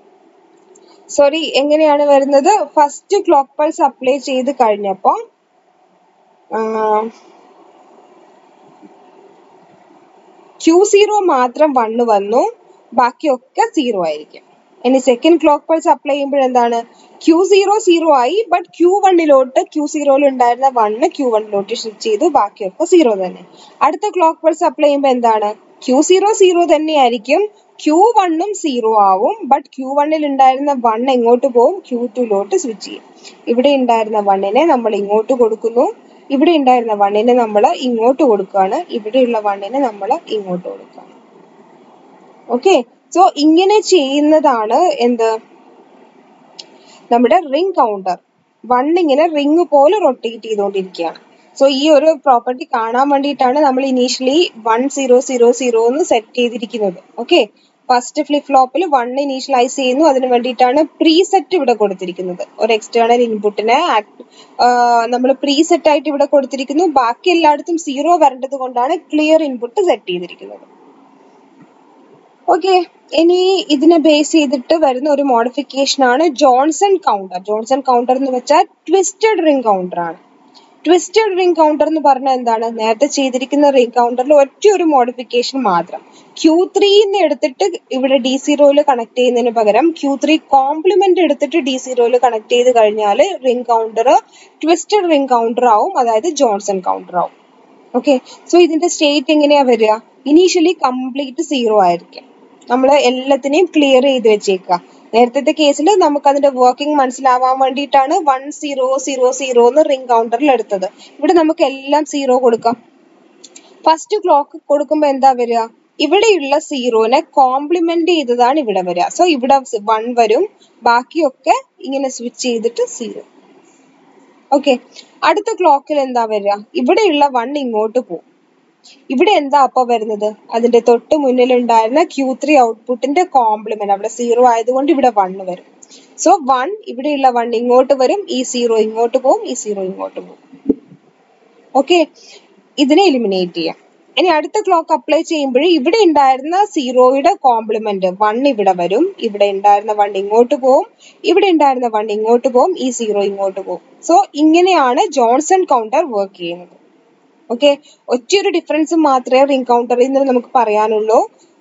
Speaker 1: സോറി എങ്ങനെയാണ് വരുന്നത് ഫസ്റ്റ് ക്ലോക്ക് പൾസ് അപ്ലൈ ചെയ്ത് കഴിഞ്ഞപ്പോൾ ക്യൂ സീറോ മാത്രം വണ്ണ് വന്നു ബാക്കിയൊക്കെ സീറോ ആയിരിക്കും ഇനി സെക്കൻഡ് ക്ലോക്ക് പൾസ് അപ്ലൈ ചെയ്യുമ്പോൾ എന്താണ് ക്യൂ സീറോ സീറോ ആയി ബട്ട് ക്യൂ വണ്ണിലോട്ട് ക്യൂ സീറോയിൽ ഉണ്ടായിരുന്ന വണ്ണ് ക്യൂ വണ്ണിലോട്ട് സ്വിച്ച് ചെയ്തു ബാക്കിയൊക്കെ സീറോ തന്നെ അടുത്ത ക്ലോക്ക് പൾസ് അപ്ലൈ ചെയ്യുമ്പോൾ എന്താണ് ക്യൂ സീറോ സീറോ തന്നെയായിരിക്കും ക്യൂ വണ്ണും സീറോ ആവും ബട്ട് ക്യൂ വണ്ണിൽ ഉണ്ടായിരുന്ന വൺ എങ്ങോട്ട് പോകും ക്യൂ ടുലോട്ട് സ്വിച്ച് ചെയ്യും ഇവിടെ ഉണ്ടായിരുന്ന വണ്ണിനെ നമ്മൾ ഇങ്ങോട്ട് കൊടുക്കുന്നു ഇവിടെ ഉണ്ടായിരുന്ന വണ്ണിനെ നമ്മൾ ഇങ്ങോട്ട് കൊടുക്കുകയാണ് ഇവിടെയുള്ള വണ്ണിനെ നമ്മൾ ഇങ്ങോട്ട് കൊടുക്കുകയാണ് ഓക്കെ സോ ഇങ്ങനെ ചെയ്യുന്നതാണ് എന്ത് നമ്മുടെ റിംഗ് കൗണ്ടർ വൺ ഇങ്ങനെ റിംഗ് പോലെ റൊട്ടേറ്റ് ചെയ്തുകൊണ്ടിരിക്കുകയാണ് സോ ഈ ഒരു പ്രോപ്പർട്ടി കാണാൻ വേണ്ടിയിട്ടാണ് നമ്മൾ initially one zero zero zero എന്ന് സെറ്റ് ചെയ്തിരിക്കുന്നത് ഓക്കെ ഫസ്റ്റ് ഫ്ലിപ്പ് ഫ്ലോപ്പിൽ വൺ ഇനീഷ്യലൈസ് ചെയ്യുന്നു അതിന് വേണ്ടിയിട്ടാണ് പ്രീ സെറ്റ് ഇവിടെ കൊടുത്തിരിക്കുന്നത് ഒരു എക്സ്റ്റേണൽ ഇൻപുട്ടിനെ നമ്മൾ പ്രീ സെറ്റ് ആയിട്ട് ഇവിടെ കൊടുത്തിരിക്കുന്നു ബാക്കി എല്ലായിടത്തും സീറോ വരേണ്ടത് കൊണ്ടാണ് ക്ലിയർ ഇൻപുട്ട് സെറ്റ് ചെയ്തിരിക്കുന്നത് ഓക്കെ ഇനി ഇതിനെ ബേസ് ചെയ്തിട്ട് വരുന്ന ഒരു മോഡിഫിക്കേഷൻ ആണ് ജോൺസൺ കൗണ്ടർ ജോൺസൺ കൗണ്ടർ എന്ന് വെച്ചാൽ ട്വിസ്റ്റഡ് റിംഗ് കൗണ്ടർ ആണ് ട്വിസ്റ്റഡ് റിംഗ് കൗണ്ടർ എന്ന് പറഞ്ഞാൽ എന്താണ് നേരത്തെ ചെയ്തിരിക്കുന്ന റിംഗ് കൗണ്ടറിൽ ഒറ്റ ഒരു മോഡിഫിക്കേഷൻ മാത്രം ക്യൂ ത്രീന്ന് എടുത്തിട്ട് ഇവിടെ ഡി സീറോയിൽ കണക്ട് ചെയ്യുന്നതിന് പകരം ക്യൂ ത്രീ കോംപ്ലിമെന്റ് എടുത്തിട്ട് ഡി സീറോയിൽ കണക്ട് ചെയ്ത് കഴിഞ്ഞാൽ ring counter twisted ring counter ആവും അതായത് ജോൺസൺ കൗണ്ടർ ആവും ഓക്കെ സോ ഇതിന്റെ സ്റ്റേറ്റ് എങ്ങനെയാ വരിക ഇനീഷ്യലി കംപ്ലീറ്റ് സീറോ ആയിരിക്കും നമ്മൾ എല്ലാത്തിനെയും ക്ലിയർ ചെയ്ത് വെച്ചേക്കുക നേരത്തെ കേസിൽ നമുക്ക് അതിന്റെ വർക്കിംഗ് മനസ്സിലാവാൻ വേണ്ടിയിട്ടാണ് വൺ സീറോ സീറോ സീറോ എന്ന് റിംഗ് കൗണ്ടറിൽ എടുത്തത് ഇവിടെ നമുക്ക് എല്ലാം സീറോ കൊടുക്കാം ഫസ്റ്റ് ക്ലോക്ക് കൊടുക്കുമ്പോൾ എന്താ വരിക ഇവിടെയുള്ള സീറോനെ കോംപ്ലിമെന്റ് ചെയ്തതാണ് ഇവിടെ വരിക സോ ഇവിടെ വൺ വരും ബാക്കിയൊക്കെ ഇങ്ങനെ സ്വിച്ച് ചെയ്തിട്ട് സീറോ ഓക്കെ അടുത്ത ക്ലോക്കിൽ എന്താ വരിക ഇവിടെയുള്ള വൺ ഇങ്ങോട്ട് പോകും ഇവിടെ എന്താ അപ്പൊ വരുന്നത് അതിന്റെ തൊട്ട് മുന്നിൽ ഉണ്ടായിരുന്ന ക്യൂ ത്രീ ഔട്ട്പുട്ടിന്റെ കോംപ്ലിമെന്റ് അവിടെ സീറോ ആയതുകൊണ്ട് ഇവിടെ വൺ വരും സോ വൺ ഇവിടെയുള്ള വൺ ഇങ്ങോട്ട് വരും ഈ സീറോ ഇങ്ങോട്ട് പോകും ഈ സീറോ ഇങ്ങോട്ട് പോകും ഓക്കെ ഇതിനെ എലിമിനേറ്റ് ചെയ്യാം ഇനി അടുത്ത ക്ലോക്ക് അപ്ലൈ ചെയ്യുമ്പോൾ ഇവിടെ ഉണ്ടായിരുന്ന സീറോയുടെ കോംപ്ലിമെന്റ് വൺ ഇവിടെ വരും ഇവിടെ ഉണ്ടായിരുന്ന വൺ ഇങ്ങോട്ട് പോകും ഇവിടെ ഉണ്ടായിരുന്ന വൺ ഇങ്ങോട്ട് പോകും ഈ സീറോ ഇങ്ങോട്ട് പോകും സോ ഇങ്ങനെയാണ് ജോൺസൺ കൗണ്ടർ വർക്ക് ചെയ്യുന്നത് ഓക്കെ ഒറ്റയൊരു ഡിഫറൻസ് മാത്രമേ റിംഗ് കൗണ്ടറിൽ നിന്ന് നമുക്ക് പറയാനുള്ളൂ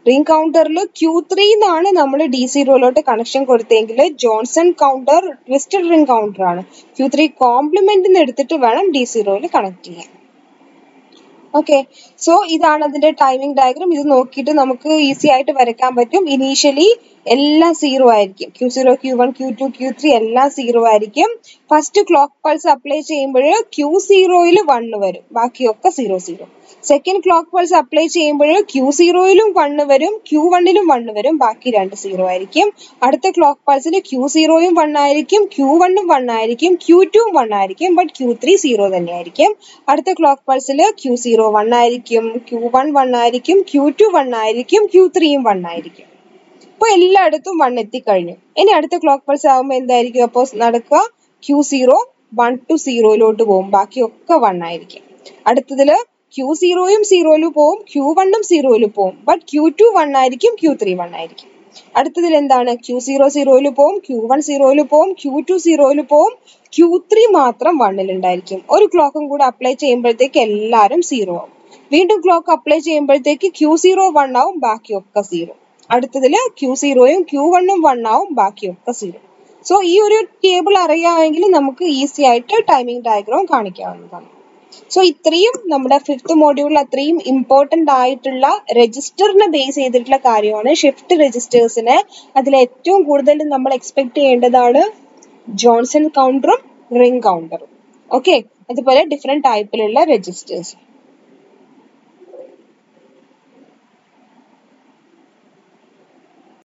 Speaker 1: റിംഗ് കൗണ്ടറിൽ ക്യൂ ത്രീ എന്നാണ് നമ്മൾ ഡി സീറോയിലോട്ട് കണക്ഷൻ കൊടുത്തെങ്കിൽ Johnson counter twisted ring counter ആണ് ക്യൂ ത്രീ കോംപ്ലിമെന്റിന് എടുത്തിട്ട് വേണം ഡി സീറോയിൽ കണക്ട് ചെയ്യാൻ ഓക്കെ സോ ഇതാണ് അതിന്റെ ടൈമിംഗ് ഡയഗ്രാം ഇത് നോക്കിയിട്ട് നമുക്ക് ഈസി ആയിട്ട് വരയ്ക്കാൻ പറ്റും ഇനീഷ്യലി എല്ലാം സീറോ ആയിരിക്കും Q zero Q one Q two Q three എല്ലാം സീറോ ആയിരിക്കും ഫസ്റ്റ് ക്ലോക്ക് പൾസ് അപ്ലൈ ചെയ്യുമ്പോൾ ക്യൂ സീറോയിൽ വണ്ണ് വരും ബാക്കിയൊക്കെ zero zero second clock pulse apply ചെയ്യുമ്പോൾ ക്യൂ സീറോയിലും വണ്ണ് വരും ക്യൂ വണ്ണിലും വണ്ണ് വരും ബാക്കി രണ്ട് സീറോ ആയിരിക്കും അടുത്ത ക്ലോക്ക് പൾസിൽ ക്യൂ സീറോയും വൺ ആയിരിക്കും ക്യൂ വണ്ണും വൺ ആയിരിക്കും ക്യൂ ടുവും വൺ ആയിരിക്കും ബട്ട് ക്യൂ ത്രീ സീറോ തന്നെയായിരിക്കും അടുത്ത ക്ലോക്ക് പൾസിൽ ക്യൂ സീറോ വൺ ആയിരിക്കും ക്യൂ വൺ വൺ ആയിരിക്കും ക്യൂ ടു വൺ ആയിരിക്കും ക്യൂ ത്രീയും വൺ ആയിരിക്കും അപ്പൊ എല്ലായിടത്തും വൺ എത്തിക്കഴിഞ്ഞു ഇനി അടുത്ത ക്ലോക്ക് പൾസ് ആകുമ്പോൾ എന്തായിരിക്കും അപ്പോൾ നടക്കുക ക്യൂ സീറോ വൺ ടു സീറോയിലോട്ട് പോകും ബാക്കിയൊക്കെ വൺ ആയിരിക്കും അടുത്തതില് ക്യൂ സീറോയും സീറോയിലും പോവും ക്യൂ വണ്ണും സീറോയിലും പോവും ബട്ട് ക്യൂ ടു വൺ ആയിരിക്കും ക്യൂ ത്രീ വൺ ആയിരിക്കും അടുത്തതിൽ എന്താണ് ക്യൂ സീറോ സീറോയിൽ പോവും ക്യൂ വൺ സീറോയിൽ പോവും ക്യൂ ടു സീറോയിൽ പോവും ക്യൂ ത്രീ മാത്രം വണ്ണിൽ ഉണ്ടായിരിക്കും ഒരു ക്ലോക്കും കൂടെ അപ്ലൈ ചെയ്യുമ്പോഴത്തേക്ക് എല്ലാവരും സീറോ ആവും വീണ്ടും ക്ലോക്ക് അപ്ലൈ ചെയ്യുമ്പോഴത്തേക്ക് ക്യൂ സീറോ വൺ ആവും ബാക്കിയൊക്കെ സീറോ അടുത്തതിൽ ക്യൂ സീറോയും ക്യൂ വണ്ണും വൺ ആവും ബാക്കിയൊക്കെ സീറോ സോ ഈ ഒരു ടേബിൾ അറിയാമെങ്കിൽ നമുക്ക് ഈസി ആയിട്ട് ടൈമിംഗ് ഡയഗ്രാം കാണിക്കാവുന്നതാണ് സോ ഇത്രയും നമ്മുടെ ഫിഫ്ത്ത് മോഡ്യൂളിൽ അത്രയും ഇമ്പോർട്ടന്റ് ആയിട്ടുള്ള രജിസ്റ്ററിനെ ബേസ് ചെയ്തിട്ടുള്ള കാര്യമാണ് ഷിഫ്റ്റ് രജിസ്റ്റേഴ്സിനെ അതിൽ ഏറ്റവും കൂടുതൽ നമ്മൾ എക്സ്പെക്ട് ചെയ്യേണ്ടതാണ് ജോൺസൺ കൗണ്ടറും റിംഗ് കൗണ്ടറും ഓക്കെ അതുപോലെ ഡിഫറെന്റ് ടൈപ്പിലുള്ള രജിസ്റ്റേഴ്സ്